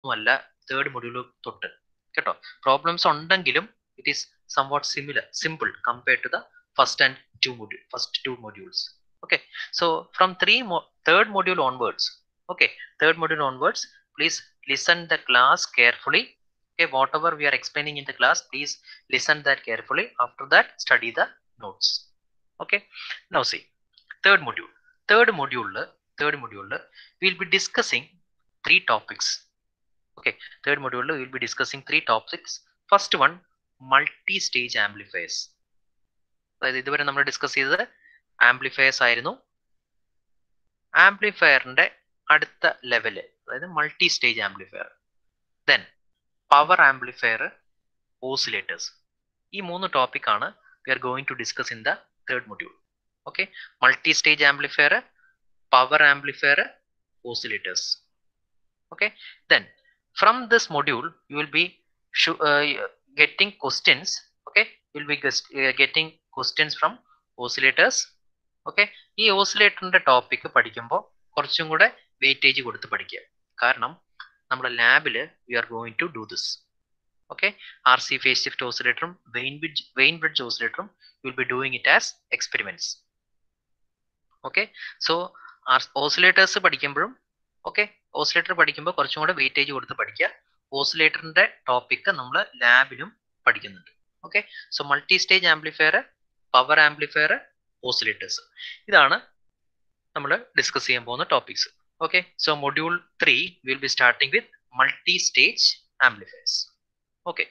ഒന്നുമല്ല third module തൊട്ട് കേട്ടോ പ്രോബ്ലംസ് ഉണ്ടെങ്കിലും it is somewhat similar simple compared to the first and two module first two modules okay so from three mo third module onwards okay third module onwards please listen the class carefully okay whatever we are explaining in the class please listen that carefully after that study the notes okay now see third module third module third module we'll be discussing three topics okay third module we'll be discussing three topics first one multi stage amplifiers അതായത് ഇതുവരെ നമ്മൾ discuss ചെയ്തത് amplifiers ആയിരുന്നു ആംപ്ലിഫയറിന്റെ അടുത്ത level അതായത് multi stage amplifier then power amplifier oscillators ഈ മൂന്ന് ടോപ്പിക് ആണ് we are going to discuss in the third module okay multi stage amplifier power amplifier oscillators okay then from this module you will be getting questions okay you will be getting questions from oscillators okay ഈ ഓസിലേറ്ററിന്റെ topic പഠിക്കുമ്പോൾ കുറച്ചും കൂടെ weightage കൊടുത്ത് പഠിക്കുക കാരണം നമ്മുടെ ലാബില് we are going to do this okay R C phase shift ഓസിലേറ്ററും വെയിൻ ബ്രിഡ്ജ് വെയിൻ ബ്രിഡ്ജ് ഓസിലേറ്ററും will be doing it as experiments okay so our oscillators പഠിക്കുമ്പോഴും ഓക്കെ ഓസിലേറ്റർ പഠിക്കുമ്പോൾ കുറച്ചും കൂടെ വെയിറ്റേജ് കൊടുത്ത് പഠിക്കുക ഓസിലേറ്ററിന്റെ ടോപ്പിക് നമ്മൾ ലാബിലും പഠിക്കുന്നുണ്ട് okay so multi stage amplifier power amplifier oscillators ഇതാണ് നമ്മൾ ഡിസ്കസ് ചെയ്യാൻ പോകുന്ന topics okay so module three will be starting with multi stage amplifiers okay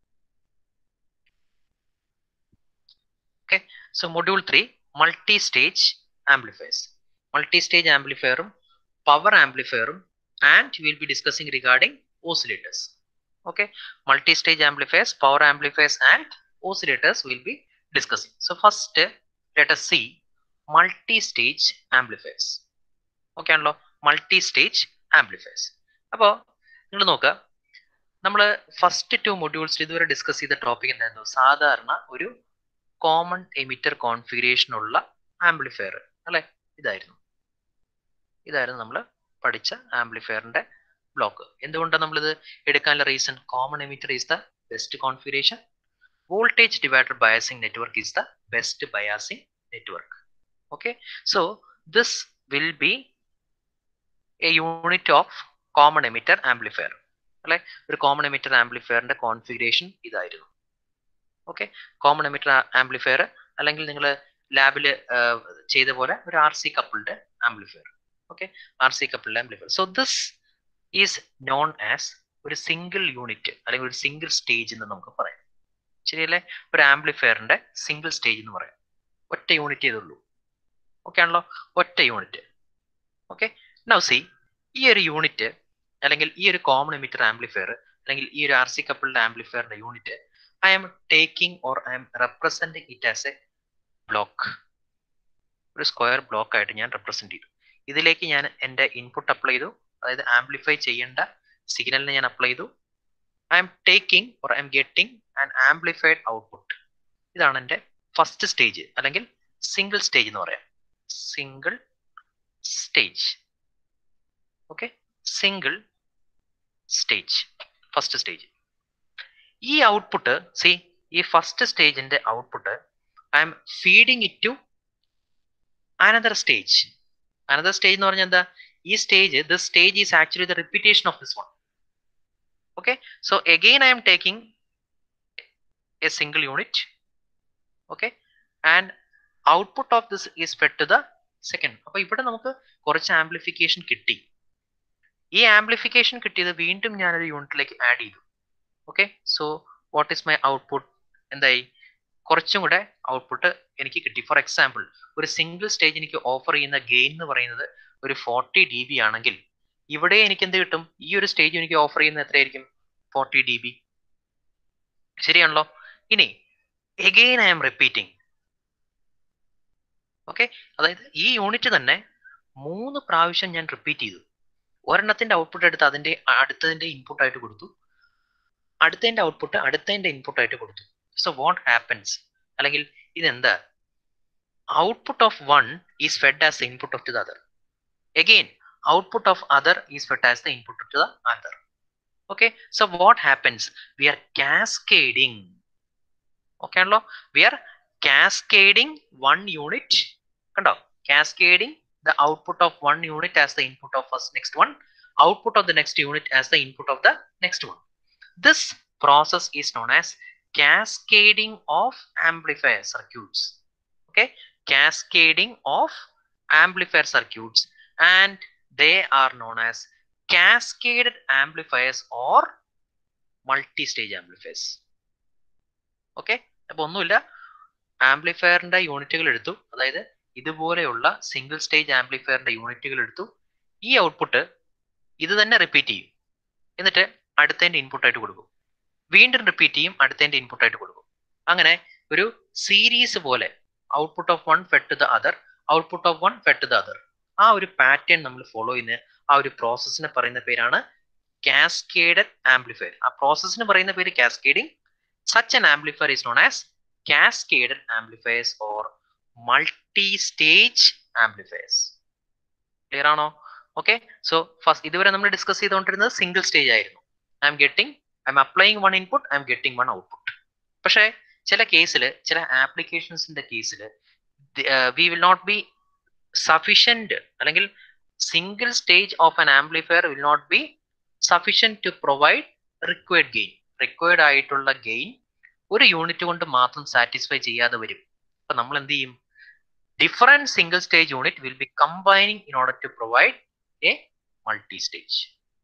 okay so module three multi stage amplifiers multi stage ആംപ്ലിഫയറും power ആംപ്ലിഫയറും and will be discussing regarding oscillators okay multi-stage amplifiers power amplifiers and oscillators will be discussing so first let us see multi-stage amplifiers okay ആണല്ലോ multi-stage amplifiers അപ്പോൾ നിങ്ങൾ നോക്കുക നമ്മൾ first to മൊഡ്യൂൾസിൽ ഇതുവരെ discuss ചെയ്ത topic എന്തായിരുന്നു സാധാരണ ഒരു കോമൺ എമിറ്റർ കോൺഫിഗറേഷൻ ഉള്ള ആംപ്ലിഫയർ അല്ലെ ഇതായിരുന്നു ഇതായിരുന്നു നമ്മൾ പഠിച്ച ആംപ്ലിഫയറിന്റെ ബ്ലോക്ക് എന്തുകൊണ്ടാണ് നമ്മളിത് എടുക്കാനുള്ള reason common emitter is the best configuration voltage divider biasing network is the best biasing network okay so this will be a unit of common emitter amplifier അല്ലെ ഒരു കോമൺ എമിറ്റർ ആംപ്ലിഫയറിന്റെ കോൺഫിഗറേഷൻ ഇതായിരുന്നു okay common emitter amplifier അല്ലെങ്കിൽ നിങ്ങൾ ലാബിൽ ചെയ്ത പോലെ ഒരു R C coupled amplifier okay R C coupled amplifier so this is known as ഒരു സിംഗിൾ യൂണിറ്റ് അല്ലെങ്കിൽ ഒരു സിംഗിൾ സ്റ്റേജ് എന്ന് നമുക്ക് പറയാം ശരിയല്ലേ ഒരു ആംപ്ലിഫയറിന്റെ സിംഗിൾ സ്റ്റേജ് എന്ന് പറയാം ഒറ്റ യൂണിറ്റ് ചെയ്തുള്ളൂ ഓക്കെ ആണല്ലോ ഒറ്റ യൂണിറ്റ് ഓക്കെ നൗ സി ഈ ഒരു യൂണിറ്റ് അല്ലെങ്കിൽ ഈ ഒരു കോമൺ എമിറ്റർ ആംപ്ലിഫയർ അല്ലെങ്കിൽ ഈ ഒരു ആർ സി കപ്പിൾഡ് ആംപ്ലിഫയറിന്റെ unit I am taking or I am representing it as a block ഒരു സ്ക്വയർ ബ്ലോക്ക് ആയിട്ട് ഞാൻ റെപ്രസെന്റ് ചെയ്തു ഇതിലേക്ക് ഞാൻ എൻ്റെ ഇൻപുട്ട് അപ്ലൈ ചെയ്തു അതായത് ആംപ്ലിഫൈ ചെയ്യേണ്ട സിഗ്നലിനെ ഞാൻ അപ്ലൈ ചെയ്തു I'm taking or I'm getting and amplified output ഇതാണ് എൻ്റെ ഫസ്റ്റ് സ്റ്റേജ് അല്ലെങ്കിൽ സിംഗിൾ സ്റ്റേജ് എന്ന് പറയാം single stage okay single stage first stage ഈ ഔട്ട്പുട്ട് സി ഈ ഫസ്റ്റ് സ്റ്റേജിന്റെ output I'm feeding it to another stage another stage എന്ന് പറഞ്ഞാൽ എന്താ ഈ stage this stage is actually the repetition of this one okay so again I'm taking a single unit okay and output of this is fed to the second അപ്പൊ ഇവിടെ നമുക്ക് കുറച്ച് amplification കിട്ടി ഈ ആംപ്ലിഫിക്കേഷൻ കിട്ടിയത് വീണ്ടും ഞാനൊരു യൂണിറ്റിലേക്ക് ആഡ് ചെയ്തു okay so what is my output എന്തായി കുറച്ചും കൂടെ ഔട്ട്പുട്ട് എനിക്ക് കിട്ടി ഫോർ എക്സാമ്പിൾ ഒരു സിംഗിൾ സ്റ്റേജ് എനിക്ക് ഓഫർ ചെയ്യുന്ന ഗെയിൻ എന്ന് പറയുന്നത് ഒരു ഫോർട്ടി ഡി ബി ആണെങ്കിൽ ഇവിടെ എനിക്ക് എന്ത് കിട്ടും ഈ ഒരു സ്റ്റേജ് എനിക്ക് ഓഫർ ചെയ്യുന്നത് എത്രയായിരിക്കും ഫോർട്ടി ഡി ബി ശരിയാണല്ലോ ഇനി again I'm repeating okay അതായത് ഈ യൂണിറ്റ് തന്നെ മൂന്ന് പ്രാവശ്യം ഞാൻ റിപ്പീറ്റ് ചെയ്തു ഒരെണ്ണത്തിന്റെ ഔട്ട്പുട്ട് എടുത്ത് അതിന്റെ അടുത്തതിന്റെ ഇൻപുട്ട് ആയിട്ട് കൊടുത്തു അടുത്തതിന്റെ ഔട്ട്പുട്ട് അടുത്തതിന്റെ ഇൻപുട്ട് ആയിട്ട് കൊടുത്തു സോ വാട്ട് ഹാപ്പൻസ് അല്ലെങ്കിൽ ഇതെന്താ output of one is fed as the input of to the other again output of other is fed as the input to the other okay so what happens we are cascading okay ആണല്ലോ we are cascading one unit കണ്ടോ cascading the output of one unit as the input of first next one output of the next unit as the input of the next one this process is known as cascading of amplifier circuits okay cascading of amplifier circuits and they are known as cascaded amplifiers or multi-stage amplifiers okay അപ്പൊ ഒന്നുമില്ല ആംപ്ലിഫയറിന്റെ യൂണിറ്റുകൾ എടുത്തു അതായത് ഇതുപോലെയുള്ള single stage ആംപ്ലിഫയറിന്റെ യൂണിറ്റുകൾ എടുത്തു ഈ ഔട്ട്പുട്ട് ഇത് തന്നെ റിപ്പീറ്റ് ചെയ്യും എന്നിട്ട് അടുത്തതിന്റെ ഇൻപുട്ട് ആയിട്ട് കൊടുക്കും വീണ്ടും റിപ്പീറ്റ് ചെയ്യും അടുത്തതിന്റെ ഇൻപുട്ട് ആയിട്ട് കൊടുക്കും അങ്ങനെ ഒരു സീരീസ് പോലെ output of one fed to the other output of one fed to the other ആ ഒരു പാറ്റേൺ നമ്മൾ ഫോളോ ചെയ്യുന്ന ആ ഒരു പ്രോസസ്സിനെ പറയുന്ന പേരാണ് കാസ്കേഡഡ് ആംപ്ലിഫയർ ആ പ്രോസസ്സിന് പറയുന്ന പേര് cascading such an amplifier is known as cascaded amplifiers or multi-stage amplifiers. Clear ആണോ ഓക്കെ സോ ഫസ്റ്റ് ഇതുവരെ നമ്മൾ ഡിസ്കസ് ചെയ്തുകൊണ്ടിരുന്നത് സിംഗിൾ സ്റ്റേജ് ആയിരുന്നു I'm getting I'm applying one input I'm getting one output പക്ഷേ ചില കേസിൽ ചില ആപ്ലിക്കേഷൻസിന്റെ കേസിൽ we will not be sufficient അല്ലെങ്കിൽ single stage of an amplifier will not be sufficient to provide required gain required ആയിട്ടുള്ള gain ഒരു unit കൊണ്ട് മാത്രം സാറ്റിസ്ഫൈ ചെയ്യാതെ വരും അപ്പൊ നമ്മൾ എന്ത് ചെയ്യും different single stage unit will be combining in order to provide a multi stage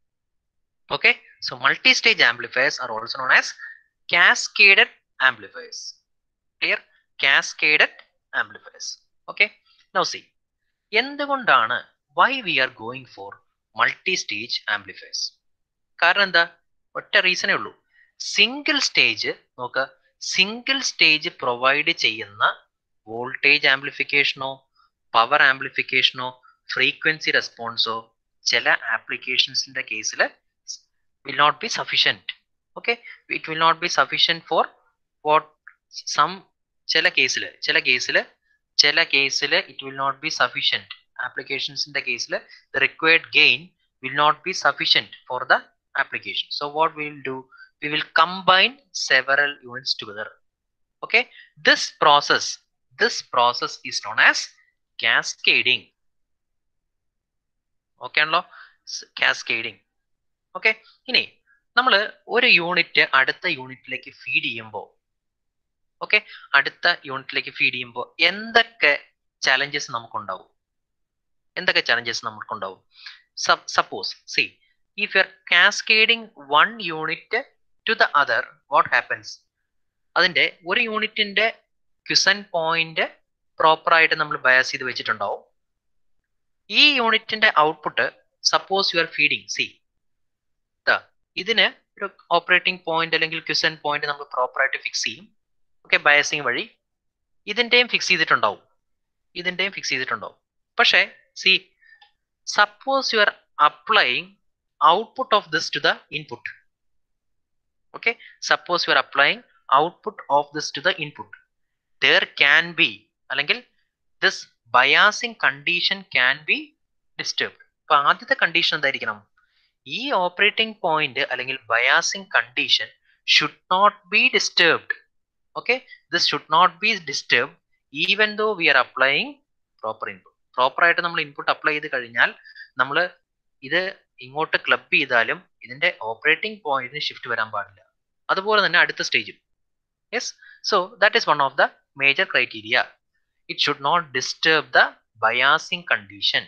okay so multi stage amplifiers are also known as cascaded amplifiers clear cascaded amplifiers okay now see എന്തുകൊണ്ടാണ് why we are going for multi stage amplifiers കാരണം എന്താ ഒറ്റ റീസണേ ഉള്ളൂ single stage നോക്ക് single stage provide ചെയ്യുന്ന voltage ആംപ്ലിഫിക്കേഷനോ power ആംപ്ലിഫിക്കേഷനോ ഫ്രീക്വൻസി റെസ്പോൺസോ ചില ആപ്ലിക്കേഷൻസിന്റെ കേസിൽ will not be sufficient okay it will not be sufficient for what some ചില കേസിൽ ചില കേസിൽ ചില കേസിൽ it will not be sufficient ആപ്ലിക്കേഷൻസിന്റെ കേസിൽ the required gain will not be sufficient for the application. So what we will do, we will combine several units together. Okay, this process, this process is known as cascading. Okay, ആണല്ലോ cascading okay ഇനി നമ്മൾ ഒരു unit അടുത്ത യൂണിറ്റിലേക്ക് feed ചെയ്യുമ്പോൾ okay അടുത്ത യൂണിറ്റിലേക്ക് feed ചെയ്യുമ്പോൾ എന്തൊക്കെ ചലഞ്ചസ് നമുക്കുണ്ടാവും എന്തൊക്കെ ചലഞ്ചസ് നമുക്കുണ്ടാവും suppose see if you're cascading one unit to the other what happens അതിന്റെ ഒരു യൂണിറ്റിന്റെ ക്യുസൻ പോയിന്റ് പ്രോപ്പർ ആയിട്ട് നമ്മൾ ബയാസ് ചെയ്ത് വെച്ചിട്ടുണ്ടാവും ഈ യൂണിറ്റിന്റെ output suppose you are feeding see ഇതിന് ഒരു ഓപ്പറേറ്റിംഗ് പോയിന്റ് അല്ലെങ്കിൽ ക്യുസൻ പോയിന്റ് നമ്മൾ പ്രോപ്പർ ആയിട്ട് ഫിക്സ് ചെയ്യും ഓക്കെ ബയസിങ് വഴി ഇതിന്റെയും ഫിക്സ് ചെയ്തിട്ടുണ്ടാവും ഇതിന്റെയും ഫിക്സ് ചെയ്തിട്ടുണ്ടാവും പക്ഷേ see suppose you are applying output of this to the input okay suppose you are applying output of this to the input there can be അല്ലെങ്കിൽ this biasing condition can be disturbed അപ്പൊ ആദ്യത്തെ condition എന്തായിരിക്കണം ഈ operating point അല്ലെങ്കിൽ biasing condition should not be disturbed okay this should not be disturbed even though we are applying proper input proper ആയിട്ട് നമ്മൾ input apply ചെയ്ത് കഴിഞ്ഞാൽ നമ്മൾ ഇത് ഇങ്ങോട്ട് ക്ലബ് ചെയ്താലും ഇതിന്റെ ഓപ്പറേറ്റിംഗ് പോയിന്റിന് ഷിഫ്റ്റ് വരാൻ പാടില്ല അതുപോലെ തന്നെ അടുത്ത സ്റ്റേജും yes so that is one of the major criteria it should not disturb the biasing condition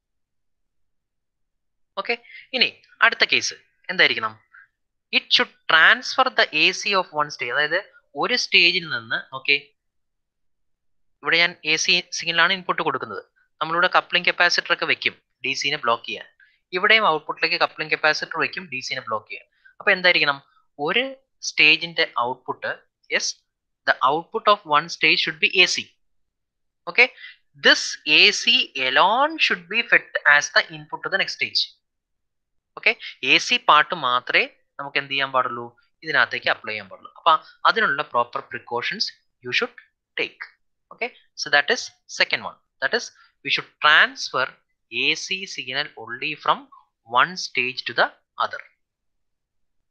okay ഇനി അടുത്ത കേസ് എന്തായിരിക്കണം it should transfer the A C of one stage അതായത് ഒരു സ്റ്റേജിൽ നിന്ന് ഓക്കെ ഇവിടെ ഞാൻ എ സി സിഗ്നലാണ് ഇൻപുട്ട് കൊടുക്കുന്നത് നമ്മളിവിടെ കപ്ലിംഗ് കപ്പാസിറ്റർ ഒക്കെ വെക്കും ഡി സിനെ ബ്ലോക്ക് ചെയ്യാൻ ഇവിടെയും ഔട്ട്പുട്ടിലേക്ക് കപ്ലിംഗ് കപ്പാസിറ്റർ വെക്കും ഡി സിനെ ബ്ലോക്ക് ചെയ്യാൻ അപ്പൊ എന്തായിരിക്കണം ഒരു സ്റ്റേജിന്റെ output yes the output of one stage should be A C okay this A C alone should be fed as the input to the next stage okay A C part മാത്രമേ നമുക്ക് എന്ത് ചെയ്യാൻ പാടുള്ളൂ ഇതിനകത്തേക്ക് അപ്ലൈ ചെയ്യാൻ പാടുള്ളൂ അപ്പൊ അതിനുള്ള proper precautions you should take okay so that is second one that is we should transfer AC signal only from one stage to the other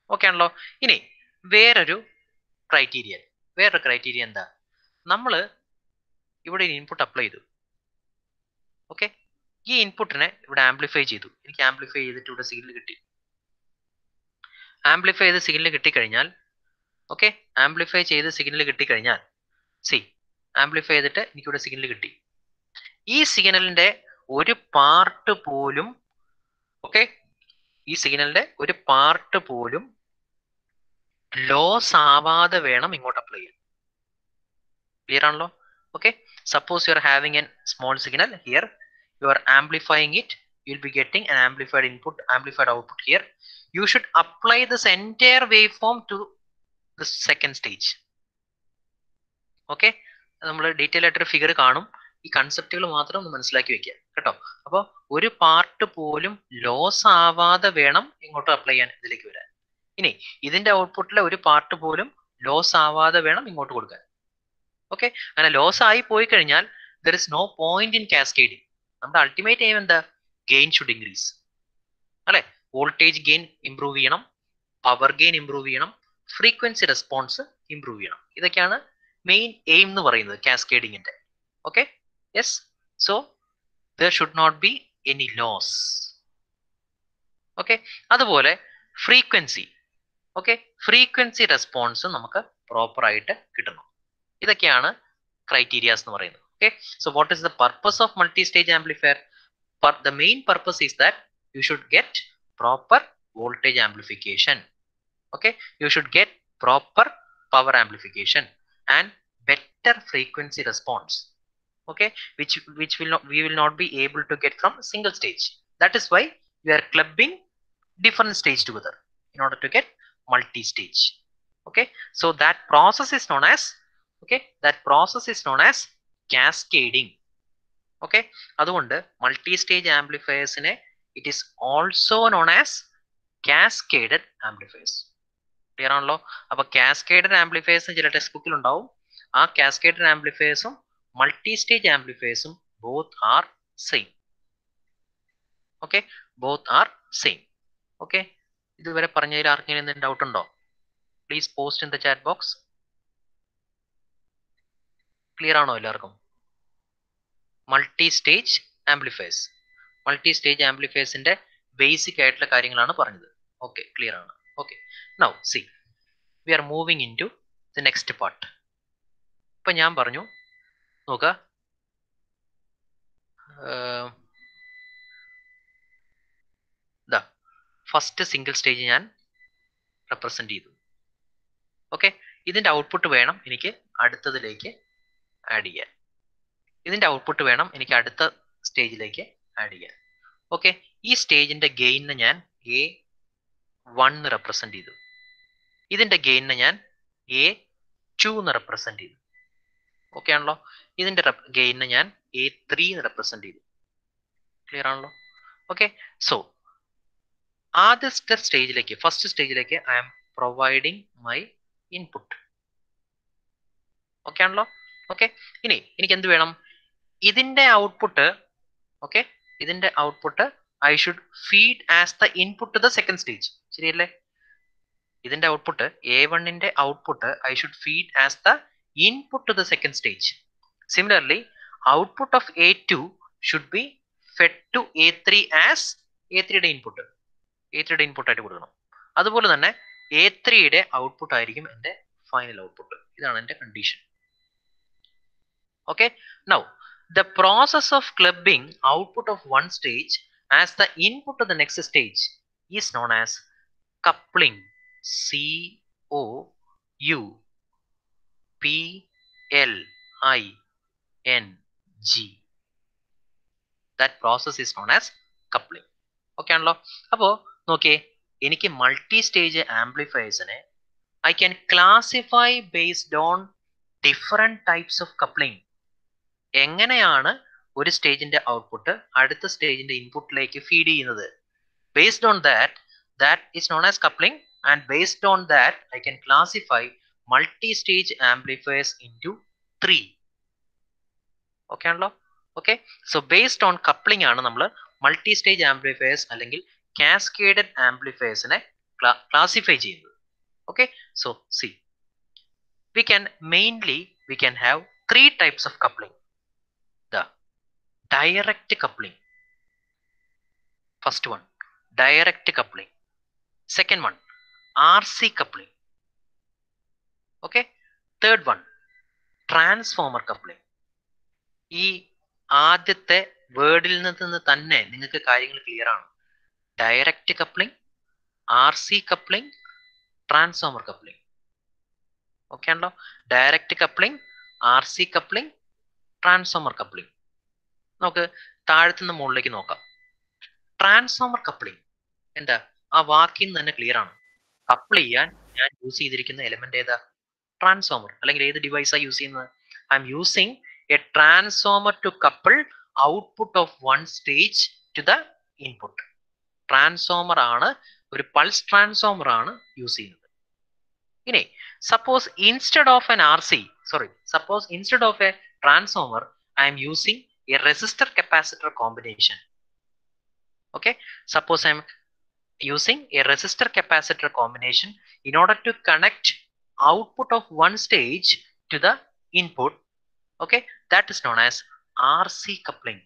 okay ആണല്ലോ ഇനി വേറൊരു ക്രൈറ്റീരിയ വേറൊരു ക്രൈറ്റീരിയ എന്താ നമ്മൾ ഇവിടെ ഇൻപുട്ട് അപ്ലൈ ചെയ്തു ഓക്കെ ഈ ഇൻപുട്ടിനെ ഇവിടെ ആംപ്ലിഫൈ ചെയ്തു എനിക്ക് ആംപ്ലിഫൈ ചെയ്തിട്ട് ഇവിടെ സിഗ്നൽ കിട്ടി ആംപ്ലിഫൈ ചെയ്ത് സിഗ്നൽ കിട്ടിക്കഴിഞ്ഞാൽ ഓക്കെ ആംപ്ലിഫൈ ചെയ്ത് സിഗ്നൽ കിട്ടിക്കഴിഞ്ഞാൽ സി ആംപ്ലിഫൈ ചെയ്തിട്ട് എനിക്കിവിടെ സിഗ്നൽ കിട്ടി ഈ സിഗ്നലിന്റെ ഒരു പാർട്ട് പോലും ഓക്കെ ഈ സിഗ്നലിന്റെ ഒരു പാർട്ട് പോലും ലോസ് ആവാതെ വേണം ഇങ്ങോട്ട് അപ്ലൈ ചെയ്യാൻ ക്ലിയർ ആണല്ലോ okay suppose you are having an small signal here you are amplifying it you will be getting an amplified input amplified output here you should apply this entire waveform to the second stage okay നമ്മൾ detail ആയിട്ടൊരു figure കാണും ഈ കൺസെപ്റ്റുകൾ മാത്രം ഒന്ന് മനസ്സിലാക്കി വെക്കുക കേട്ടോ അപ്പോൾ ഒരു പാർട്ട് പോലും ലോസ് ആവാതെ വേണം ഇങ്ങോട്ട് അപ്ലൈ ചെയ്യാൻ ഇതിലേക്ക് വരാൻ ഇനി ഇതിന്റെ ഔട്ട്പുട്ടിലെ ഒരു പാർട്ട് പോലും ലോസ് ആവാതെ വേണം ഇങ്ങോട്ട് കൊടുക്കാൻ ഓക്കെ അങ്ങനെ ലോസ് ആയി പോയി കഴിഞ്ഞാൽ there is no point in cascading നമ്മുടെ അൾട്ടിമേറ്റ് എയിം എന്താ ഗെയിൻ ഷുഡ് ഇൻക്രീസ് അല്ലെ വോൾട്ടേജ് ഗെയിൻ ഇംപ്രൂവ് ചെയ്യണം പവർ ഗെയിൻ ഇംപ്രൂവ് ചെയ്യണം ഫ്രീക്വൻസി റെസ്പോൺസ് ഇംപ്രൂവ് ചെയ്യണം ഇതൊക്കെയാണ് മെയിൻ എയിം എന്ന് പറയുന്നത് കാസ്കേഡിങ്ങിന്റെ okay yes so there should not be any loss okay അതുപോലെ ഫ്രീക്വൻസി ഓക്കെ ഫ്രീക്വൻസി റെസ്പോൺസ് നമുക്ക് പ്രോപ്പർ ആയിട്ട് കിട്ടണം ഇതൊക്കെയാണ് ക്രൈറ്റീരിയാസ് എന്ന് പറയുന്നത് okay so what is the purpose of multi stage amplifier the main purpose is that you should get proper voltage amplification okay you should get proper power amplification and better frequency response okay which which will not we will not be able to get from single stage that is why we are clubbing different stage together in order to get multi stage okay so that process is known as okay that process is known as cascading okay അതുകൊണ്ട് multi stage ആംപ്ലിഫയേഴ്സിനെ it is also known as cascaded amplifiers clear ആണല്ലോ അപ്പൊ cascaded amplifiers ചില text ബുക്കിൽ ഉണ്ടാവും ആ cascaded ആംപ്ലിഫയേഴ്സും multi stage ആംപ്ലിഫയേഴ്സും both are same okay both are same okay ഇതുവരെ പറഞ്ഞതിൽ ആർക്കെങ്കിലും എന്തെങ്കിലും ഡൗട്ട് ഉണ്ടോ please post in the chat box clear ആണോ എല്ലാവർക്കും multi stage amplifiers multi stage ആംപ്ലിഫയേഴ്സിന്റെ ബേസിക് ആയിട്ടുള്ള കാര്യങ്ങളാണ് പറഞ്ഞത് ഓക്കെ ക്ലിയർ ആണ് okay now see we are moving into the next part ഇപ്പൊ ഞാൻ പറഞ്ഞു നോക്ക ഫസ്റ്റ് സിംഗിൾ സ്റ്റേജ് ഞാൻ റെപ്രസെന്റ് ചെയ്തു ഓക്കെ ഇതിന്റെ ഔട്ട്പുട്ട് വേണം എനിക്ക് അടുത്തതിലേക്ക് ആഡ് ചെയ്യാൻ ഇതിന്റെ ഔട്ട്പുട്ട് വേണം എനിക്ക് അടുത്ത സ്റ്റേജിലേക്ക് ആഡ് ചെയ്യാൻ ഓക്കെ ഈ സ്റ്റേജിന്റെ ഗെയിനിനെ ഞാൻ എ വൺ എന്ന് റെപ്രസെന്റ് ചെയ്തു ഇതിന്റെ ഗെയിനിനെ ഞാൻ എ ടു എന്ന് റെപ്രസെന്റ് ചെയ്തു ഓക്കെ ആണല്ലോ ഇതിന്റെ ഗെയിനിനെ ഞാൻ എ ത്രീ എന്ന് റെപ്രസെന്റ് ചെയ്തു ക്ലിയർ ആണല്ലോ ഓക്കെ സോ ആദ്യത്തെ സ്റ്റേജിലേക്ക് ഫസ്റ്റ് സ്റ്റേജിലേക്ക് I am providing my input okay ആണല്ലോ ഓക്കെ ഇനി എനിക്ക് എന്ത് വേണം ഇതിന്റെ ഔട്ട്പുട്ട് ഓക്കെ ഇതിന്റെ output I should feed as the input to the second stage ശരിയല്ലേ ഇതിന്റെ ഔട്ട്പുട്ട് എ വണ്ണിന്റെ output I should feed as the input to the second stage similarly output of A two should be fed to A three as A ത്രീയുടെ input A ത്രീയുടെ input ആയിട്ട് കൊടുക്കണം അതുപോലെ തന്നെ A ത്രീയുടെ ഔട്ട്പുട്ട് ആയിരിക്കും എന്റെ ഫൈനൽ ഔട്ട്പുട്ട് ഇതാണ് എന്റെ condition okay now the process of clubbing output of one stage as the input to the next stage is known as coupling c o u p l i n g that process is known as coupling okay ആണല്ലോ അപ്പോ നോക്കിയേ എനിക്ക് multi stage ആംപ്ലിഫയേഴ്സിനെ I can classify based on different types of coupling എങ്ങനെയാണ് ഒരു സ്റ്റേജിന്റെ output അടുത്ത സ്റ്റേജിന്റെ ഇൻപുട്ടിലേക്ക് ഫീഡ് ചെയ്യുന്നത് based on that that is known as coupling and based on that I can classify multi stage amplifiers into three okay ആണല്ലോ okay so based on coupling ആണ് നമ്മൾ മൾട്ടി സ്റ്റേജ് ആംപ്ലിഫയേഴ്സ് അല്ലെങ്കിൽ cascaded ആംപ്ലിഫയേഴ്സിനെ classify ചെയ്യുന്നത് okay so C we can mainly we can have three types of coupling the direct coupling first one direct coupling second one R C coupling okay third one transformer coupling ഈ ആദ്യത്തെ വേർഡിൽ നിന്ന് തന്നെ നിങ്ങൾക്ക് കാര്യങ്ങൾ clear ആണ് direct coupling R C coupling transformer coupling okay ആണല്ലോ direct coupling R C coupling transformer coupling നമുക്ക് താഴത്തുനിന്ന് മുകളിലേക്ക് നോക്കാം ട്രാൻസ്ഫോമർ കപ്ലിംഗ് എന്താ ആ വാക്കിൽ നിന്ന് തന്നെ ക്ലിയർ ആണ് കപ്പിൾ ചെയ്യാൻ ഞാൻ യൂസ് ചെയ്തിരിക്കുന്ന എലമെന്റ് ഏതാ ട്രാൻസ്ഫോമർ അല്ലെങ്കിൽ ഏത് ഡിവൈസാണ് യൂസ് ചെയ്യുന്നത് I'm using a transformer to couple output of one stage to the input transformer ആണ് ഒരു പൾസ് ട്രാൻസ്ഫോമർ ആണ് യൂസ് ചെയ്യുന്നത് ഇനി suppose instead of an R C sorry suppose instead of a transformer I'm using a resistor capacitor combination okay suppose I'm using a resistor capacitor combination in order to connect output of one stage to the input okay that is known as RC coupling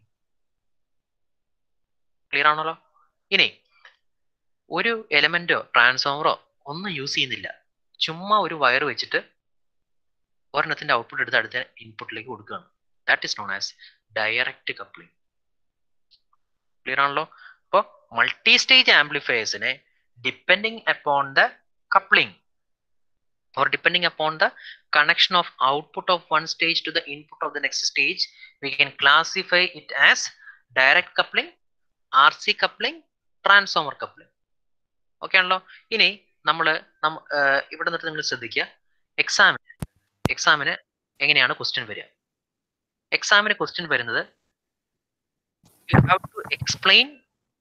clear ആണല്ലോ ഇനി ഒരു എലമെന്റോ ട്രാൻസ്ഫോമറോ ഒന്നും use ചെയ്യുന്നില്ല ചുമ്മാ ഒരു wire വെച്ചിട്ട് ഒരെണ്ണത്തിന്റെ output എടുത്ത് അടുത്ത ഇൻപുട്ടിലേക്ക് കൊടുക്കുകയാണ് that is known as direct coupling clear ആണല്ലോ അപ്പോൾ മൾട്ടി സ്റ്റേജ് ആംപ്ലിഫയേഴ്സിനെ depending upon the coupling or depending upon the connection of output of one stage to the input of the next stage we can classify it as direct coupling RC coupling transformer coupling okay ആണല്ലോ ഇനി നമ്മൾ ഇവിടെ നിന്നിട്ട് നിങ്ങൾ ശ്രദ്ധിക്കുക എക്സാമിന് എക്സാമിന് എങ്ങനെയാണ് ക്വസ്റ്റ്യൻ വരിക എക്സാമിന് ക്വസ്റ്റ്യൻ വരുന്നത് U have to explain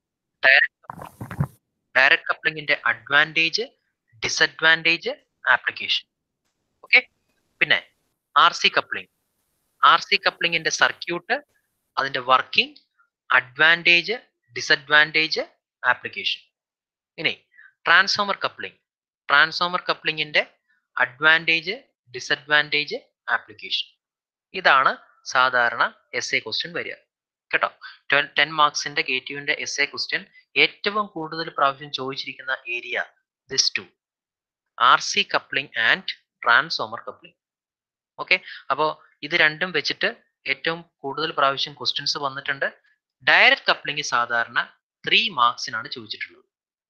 direct direct കപ്ലിംഗിന്റെ advantage disadvantage application okay പിന്നെ R C coupling R C കപ്ലിംഗിന്റെ circuit അതിന്റെ വർക്കിംഗ് അഡ്വാൻറ്റേജ് ഡിസഡ്വാൻറ്റേജ് ആപ്ലിക്കേഷൻ ഇനി transformer coupling transformer കപ്ലിംഗിന്റെ advantage disadvantage application ഇതാണ് സാധാരണ എസ് എ ക്വസ്റ്റ്യൻ വരിക കേട്ടോ twelve ten മാർക്സിന്റെ ഗേറ്റുവിന്റെ S A question ഏറ്റവും കൂടുതൽ പ്രാവശ്യം ചോദിച്ചിരിക്കുന്ന area this to R C coupling and transformer coupling okay അപ്പോൾ ഇത് രണ്ടും വെച്ചിട്ട് ഏറ്റവും കൂടുതൽ പ്രാവശ്യം ക്വസ്റ്റ്യൻസ് വന്നിട്ടുണ്ട് ഡയറക്റ്റ് കപ്ലിംഗ് സാധാരണ ത്രീ മാർക്സിനാണ് ചോദിച്ചിട്ടുള്ളത്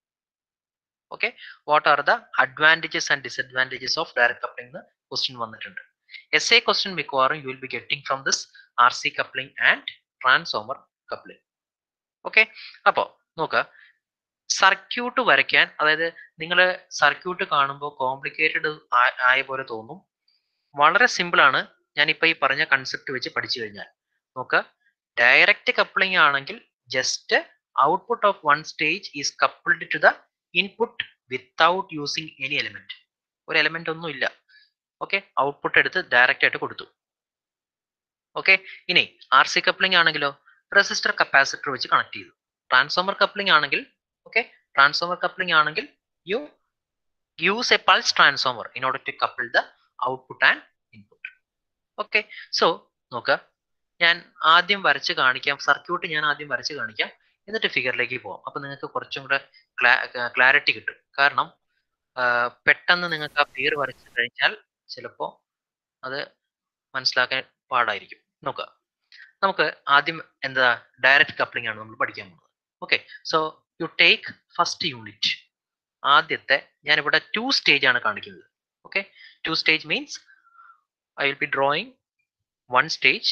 okay what are the advantages and disadvantages of direct coupling എന്ന് ക്വസ്റ്റ്യൻ വന്നിട്ടുണ്ട് എസ് എ ക്വസ്റ്റ്യൻ മിക്കവാറും you will be getting from this R C coupling and transformer coupling okay അപ്പോൾ നോക്കുക circuit വരയ്ക്കാൻ അതായത് നിങ്ങൾ സർക്യൂട്ട് കാണുമ്പോൾ കോംപ്ലിക്കേറ്റഡ് ആയ പോലെ തോന്നും വളരെ സിമ്പിൾ ആണ് ഞാനിപ്പോ ഈ പറഞ്ഞ കൺസെപ്റ്റ് വെച്ച് പഠിച്ചു കഴിഞ്ഞാൽ നോക്കുക ഡയറക്റ്റ് കപ്ലിംഗ് ആണെങ്കിൽ just output of one stage is coupled to the input without using any element ഒരു എലിമെന്റ് ഒന്നും ഇല്ല ഓക്കെ ഔട്ട്പുട്ട് എടുത്ത് ഡയറക്റ്റ് ആയിട്ട് കൊടുത്തു ഓക്കെ ഇനി ആർ സി കപ്ലിംഗ് ആണെങ്കിലോ റെസിസ്റ്റർ കപ്പാസിറ്റർ വെച്ച് കണക്ട് ചെയ്തു ട്രാൻസ്ഫോമർ കപ്ലിംഗ് ആണെങ്കിൽ okay transformer coupling ആണെങ്കിൽ you use a pulse transformer in order to couple the output and input okay so നോക്കുക ഞാൻ ആദ്യം വരച്ച് കാണിക്കാം സർക്യൂട്ട് ഞാൻ ആദ്യം വരച്ച് കാണിക്കാം എന്നിട്ട് ഫിഗറിലേക്ക് പോകാം അപ്പൊ നിങ്ങൾക്ക് കുറച്ചും കൂടെ ക്ലാരിറ്റി കിട്ടും കാരണം പെട്ടെന്ന് നിങ്ങൾക്ക് ആ ഫിഗർ വരച്ച് കഴിഞ്ഞാൽ ചിലപ്പോൾ അത് മനസ്സിലാക്കാൻ പാടായിരിക്കും നോക്കുക നമുക്ക് ആദ്യം എന്താ ഡയറക്റ്റ് കപ്ലിംഗ് ആണ് നമ്മൾ പഠിക്കാൻ പോകുന്നത് okay so you take first unit ആദ്യത്തെ ഞാനിവിടെ ടു സ്റ്റേജ് ആണ് കാണിക്കുന്നത് okay two stage means I will be drawing one stage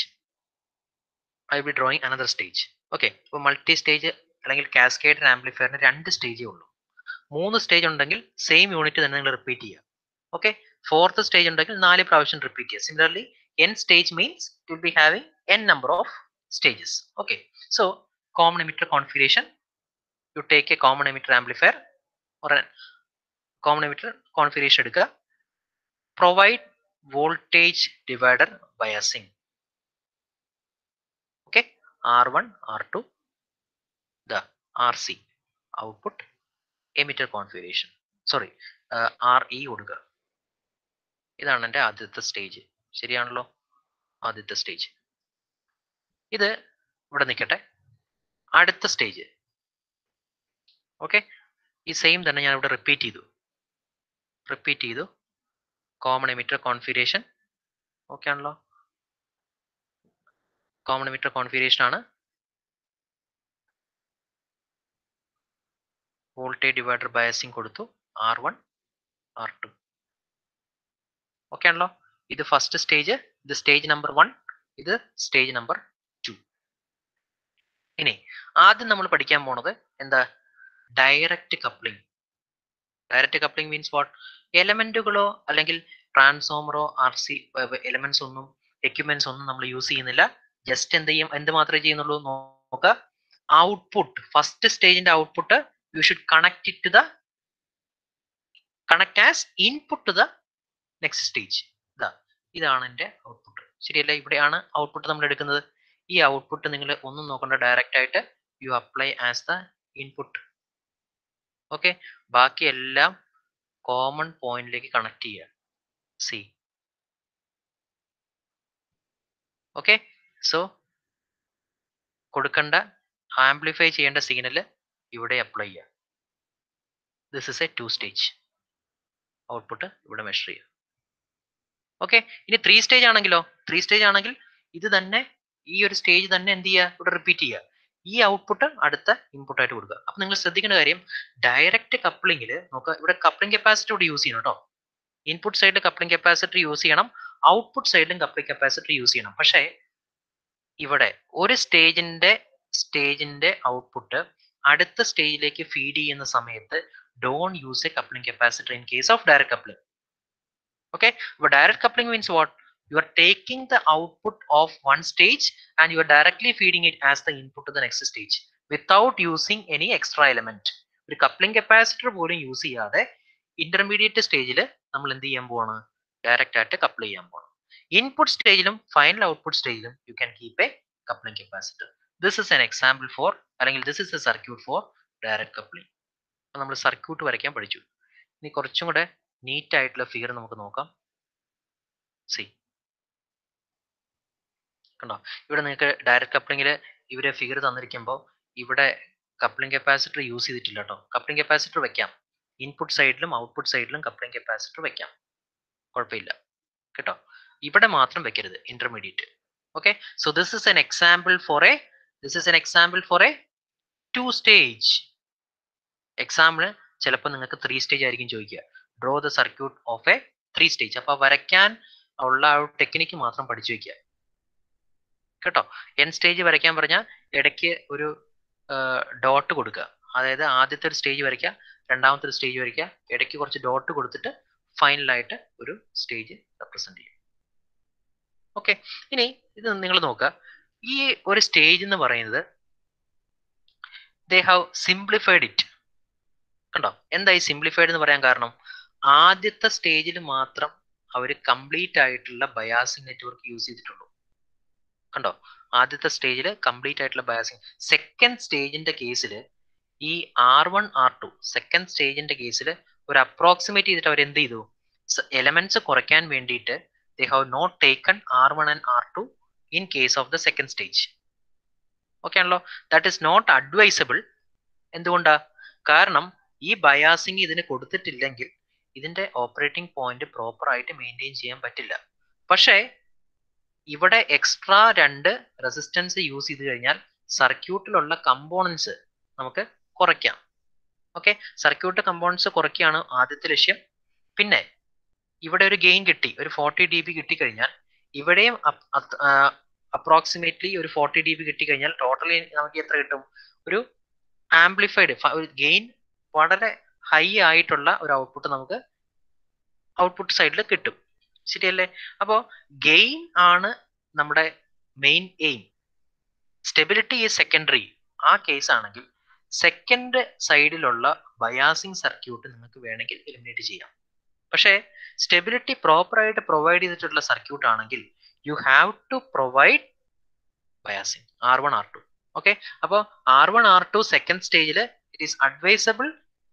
I will be drawing another stage okay ഇപ്പോൾ മൾട്ടി സ്റ്റേജ് അല്ലെങ്കിൽ കാസ്കേഡ് ആംപ്ലിഫയറിന് രണ്ട് സ്റ്റേജേ ഉള്ളൂ മൂന്ന് സ്റ്റേജ് ഉണ്ടെങ്കിൽ സെയിം യൂണിറ്റ് തന്നെ നിങ്ങൾ റിപ്പീറ്റ് ചെയ്യുക ഓക്കെ ഫോർത്ത് സ്റ്റേജ് ഉണ്ടെങ്കിൽ നാല് പ്രാവശ്യം റിപ്പീറ്റ് ചെയ്യുക similarly N stage means will be having N number of stages okay so common emitter configuration you take a common emitter amplifier or a common emitter configuration എടുക്കുക provide voltage divider biasing okay r1 r2 the rc output emitter configuration sorry R E കൊടുക്കുക ഇതാണ് എൻ്റെ ആദ്യത്തെ stage ശരിയാണല്ലോ ആദ്യത്തെ stage ഇത് ഇവിടെ നിൽക്കട്ടെ അടുത്ത സ്റ്റേജ് ഓക്കെ ഈ സെയിം തന്നെ ഞാൻ ഇവിടെ റിപ്പീറ്റ് ചെയ്തു റിപ്പീറ്റ് ചെയ്തു കോമൺ എമിറ്റർ കോൺഫിഗറേഷൻ ഓക്കെ ആണല്ലോ കോമൺ എമിറ്റർ കോൺഫിഗറേഷൻ ആണ് വോൾട്ടേജ് ഡിവൈഡർ ബയസിങ് കൊടുത്തു R one R two okay ആണല്ലോ ഇത് ഫസ്റ്റ് സ്റ്റേജ് ഇത് സ്റ്റേജ് നമ്പർ വൺ ഇത് സ്റ്റേജ് നമ്പർ ടു ഇനി ആദ്യം നമ്മൾ പഠിക്കാൻ പോണത് എന്താ direct coupling direct coupling means what എലമെന്റുകളോ അല്ലെങ്കിൽ ട്രാൻസ്ഫോമറോ ആർ സി എലമെന്റ്സ് ഒന്നും എക്യുപ്മെന്റ്സ് ഒന്നും നമ്മൾ യൂസ് ചെയ്യുന്നില്ല ജസ്റ്റ് എന്ത് ചെയ്യും എന്ത് മാത്രമേ ചെയ്യുന്നുള്ളൂ നോക്കുക ഔട്ട്പുട്ട് ഫസ്റ്റ് സ്റ്റേജിന്റെ output you should connect it to the connect as input to the next stage ഇതാ ഇതാണ് എൻ്റെ ഔട്ട്പുട്ട് ശരിയല്ല ഇവിടെയാണ് ഔട്ട്പുട്ട് നമ്മൾ എടുക്കുന്നത് ഈ ഔട്ട്പുട്ട് നിങ്ങൾ ഒന്നും നോക്കണ്ട ഡയറക്റ്റ് ആയിട്ട് you apply as the input okay ബാക്കി എല്ലാം കോമൺ പോയിന്റിലേക്ക് കണക്ട് ചെയ്യുക സി ഓക്കെ സോ കൊടുക്കേണ്ട ആംപ്ലിഫൈ ചെയ്യേണ്ട സിഗ്നൽ ഇവിടെ അപ്ലൈ ചെയ്യുക this is a two stage output ഇവിടെ മെഷർ ചെയ്യുക ഓക്കെ ഇനി ത്രീ സ്റ്റേജ് ആണെങ്കിലോ ത്രീ സ്റ്റേജ് ആണെങ്കിൽ ഇത് തന്നെ ഈ ഒരു സ്റ്റേജ് തന്നെ എന്ത് ചെയ്യുക ഇവിടെ റിപ്പീറ്റ് ചെയ്യുക ഈ ഔട്ട്പുട്ട് അടുത്ത ഇൻപുട്ട് ആയിട്ട് കൊടുക്കുക അപ്പൊ നിങ്ങൾ ശ്രദ്ധിക്കേണ്ട കാര്യം ഡയറക്റ്റ് കപ്ലിംഗിൽ നോക്കുക ഇവിടെ കപ്ലിംഗ് കപ്പാസിറ്റി ഇവിടെ യൂസ് ചെയ്യണം കേട്ടോ ഇൻപുട്ട് സൈഡിൽ കപ്ലിംഗ് കപ്പാസിറ്റർ യൂസ് ചെയ്യണം ഔട്ട്പുട്ട് സൈഡിലും കപ്ലിംഗ് കപ്പാസിറ്റർ യൂസ് ചെയ്യണം പക്ഷേ ഇവിടെ ഒരു സ്റ്റേജിന്റെ സ്റ്റേജിന്റെ ഔട്ട്പുട്ട് അടുത്ത സ്റ്റേജിലേക്ക് ഫീഡ് ചെയ്യുന്ന സമയത്ത് don't use a coupling capacitor in case of direct coupling okay അപ്പോൾ direct coupling means what you are taking the output of one stage and you are directly feeding it as the input to the next stage without using any extra element ഒരു coupling capacitor പോലും use ചെയ്യാതെ intermediate സ്റ്റേജിൽ നമ്മൾ എന്ത് ചെയ്യാൻ പോവാണ് direct ആയിട്ട് couple ചെയ്യാൻ പോകണം ഇൻപുട്ട് സ്റ്റേജിലും ഫൈനൽ ഔട്ട്പുട്ട് സ്റ്റേജിലും you can keep a coupling capacitor this is an example for അല്ലെങ്കിൽ this is a circuit for direct coupling അപ്പോൾ നമ്മൾ സർക്യൂട്ട് വരയ്ക്കാൻ പഠിച്ചു ഇനി കുറച്ചും കൂടെ നീറ്റ് ആയിട്ടുള്ള ഫിഗർ നമുക്ക് നോക്കാം സി കണ്ടോ ഇവിടെ നിങ്ങൾക്ക് ഡയറക്റ്റ് കപ്ലിങ്ങിൽ ഇവരെ ഫിഗർ തന്നിരിക്കുമ്പോൾ ഇവിടെ കപ്ലിംഗ് കപ്പാസിറ്റർ യൂസ് ചെയ്തിട്ടില്ല കേട്ടോ കപ്ലിംഗ് കപ്പാസിറ്റർ വെക്കാം ഇൻപുട്ട് സൈഡിലും ഔട്ട്പുട്ട് സൈഡിലും കപ്ലിംഗ് കപ്പാസിറ്റർ വെക്കാം കുഴപ്പമില്ല കേട്ടോ ഇവിടെ മാത്രം വെക്കരുത് intermediate okay so this is an example for a this is an example for a two stage example ചിലപ്പോൾ നിങ്ങൾക്ക് ത്രീ സ്റ്റേജ് ആയിരിക്കും ചോദിക്കുക draw the circuit of a three stage അപ്പോൾ വരയ്ക്കാൻ ഉള്ള ആ ഒരു ടെക്നിക്ക് മാത്രം പഠിച്ചു വെക്കുക കേട്ടോ എൻ സ്റ്റേജ് വരയ്ക്കാൻ പറഞ്ഞാൽ ഇടയ്ക്ക് ഒരു ഡോട്ട് കൊടുക്കുക അതായത് ആദ്യത്തെ ഒരു സ്റ്റേജ് വരയ്ക്കുക രണ്ടാമത്തെ ഒരു സ്റ്റേജ് വരയ്ക്കുക ഇടയ്ക്ക് കുറച്ച് ഡോട്ട് കൊടുത്തിട്ട് ഫൈനലായിട്ട് ഒരു സ്റ്റേജ് റെപ്രസെന്റ് ചെയ്യും ഓക്കെ ഇനി ഇത് നിങ്ങൾ നോക്കുക ഈ ഒരു സ്റ്റേജ് എന്ന് പറയുന്നത് ദേ ഹാവ് സിംപ്ലിഫൈഡ് ഇറ്റ് കണ്ടോ എന്തായി സിംപ്ലിഫൈഡ് എന്ന് പറയാൻ കാരണം ആദ്യത്തെ സ്റ്റേജിൽ മാത്രം അവർ കംപ്ലീറ്റ് ആയിട്ടുള്ള ബയാസിംഗ് നെറ്റ്വർക്ക് യൂസ് ചെയ്തിട്ടുള്ളൂ കണ്ടോ ആദ്യത്തെ സ്റ്റേജിൽ കംപ്ലീറ്റ് ആയിട്ടുള്ള ബയാസിംഗ് സെക്കൻഡ് സ്റ്റേജിന്റെ കേസിൽ ഈ R one R two second സ്റ്റേജിന്റെ കേസിൽ ഒരു അപ്രോക്സിമേറ്റ് ചെയ്തിട്ട് അവർ എന്ത് ചെയ്തു എലമെന്റ്സ് കുറയ്ക്കാൻ വേണ്ടിയിട്ട് they have not taken R one and R two in case of the second stage okay ആണല്ലോ ദാറ്റ് ഇസ് നോട്ട് അഡ്വൈസബിൾ എന്തുകൊണ്ടാ കാരണം ഈ ബയാസിങ് ഇതിന് കൊടുത്തിട്ടില്ലെങ്കിൽ ഇതിന്റെ ഓപ്പറേറ്റിംഗ് പോയിന്റ് പ്രോപ്പർ ആയിട്ട് മെയിൻറ്റെയിൻ ചെയ്യാൻ പറ്റില്ല പക്ഷേ ഇവിടെ എക്സ്ട്രാ രണ്ട് റെസിസ്റ്റൻസ് യൂസ് ചെയ്ത് കഴിഞ്ഞാൽ സർക്യൂട്ടിലുള്ള കമ്പോണൻസ് നമുക്ക് കുറയ്ക്കാം ഓക്കെ സർക്യൂട്ട് കമ്പോണൻസ് കുറയ്ക്കുകയാണ് ആദ്യത്തെ ലക്ഷ്യം പിന്നെ ഇവിടെ ഒരു ഗെയിൻ കിട്ടി ഒരു ഫോർട്ടി ഡി ബി കിട്ടിക്കഴിഞ്ഞാൽ ഇവിടെയും അപ്രോക്സിമേറ്റ്ലി ഒരു ഫോർട്ടി ഡി ബി കിട്ടിക്കഴിഞ്ഞാൽ ടോട്ടലി നമുക്ക് എത്ര കിട്ടും ഒരു ആംപ്ലിഫൈഡ് ഒരു ഗെയിൻ വളരെ ഹൈ ആയിട്ടുള്ള ഒരു ഔട്ട്പുട്ട് നമുക്ക് ഔട്ട്പുട്ട് സൈഡിൽ കിട്ടും ശരിയല്ലേ അപ്പോൾ ഗെയിൻ ആണ് നമ്മുടെ മെയിൻ എയിം സ്റ്റെബിലിറ്റി ഈ സെക്കൻഡറി ആ കേസ് ആണെങ്കിൽ സെക്കൻഡ് സൈഡിലുള്ള ബയാസിങ് സർക്യൂട്ട് നിങ്ങൾക്ക് വേണമെങ്കിൽ എലിമിനേറ്റ് ചെയ്യാം പക്ഷേ സ്റ്റെബിലിറ്റി പ്രോപ്പർ ആയിട്ട് പ്രൊവൈഡ് ചെയ്തിട്ടുള്ള സർക്യൂട്ട് ആണെങ്കിൽ you have to provide biasing R one R two okay അപ്പോൾ R one R two second സ്റ്റേജിൽ it is advisable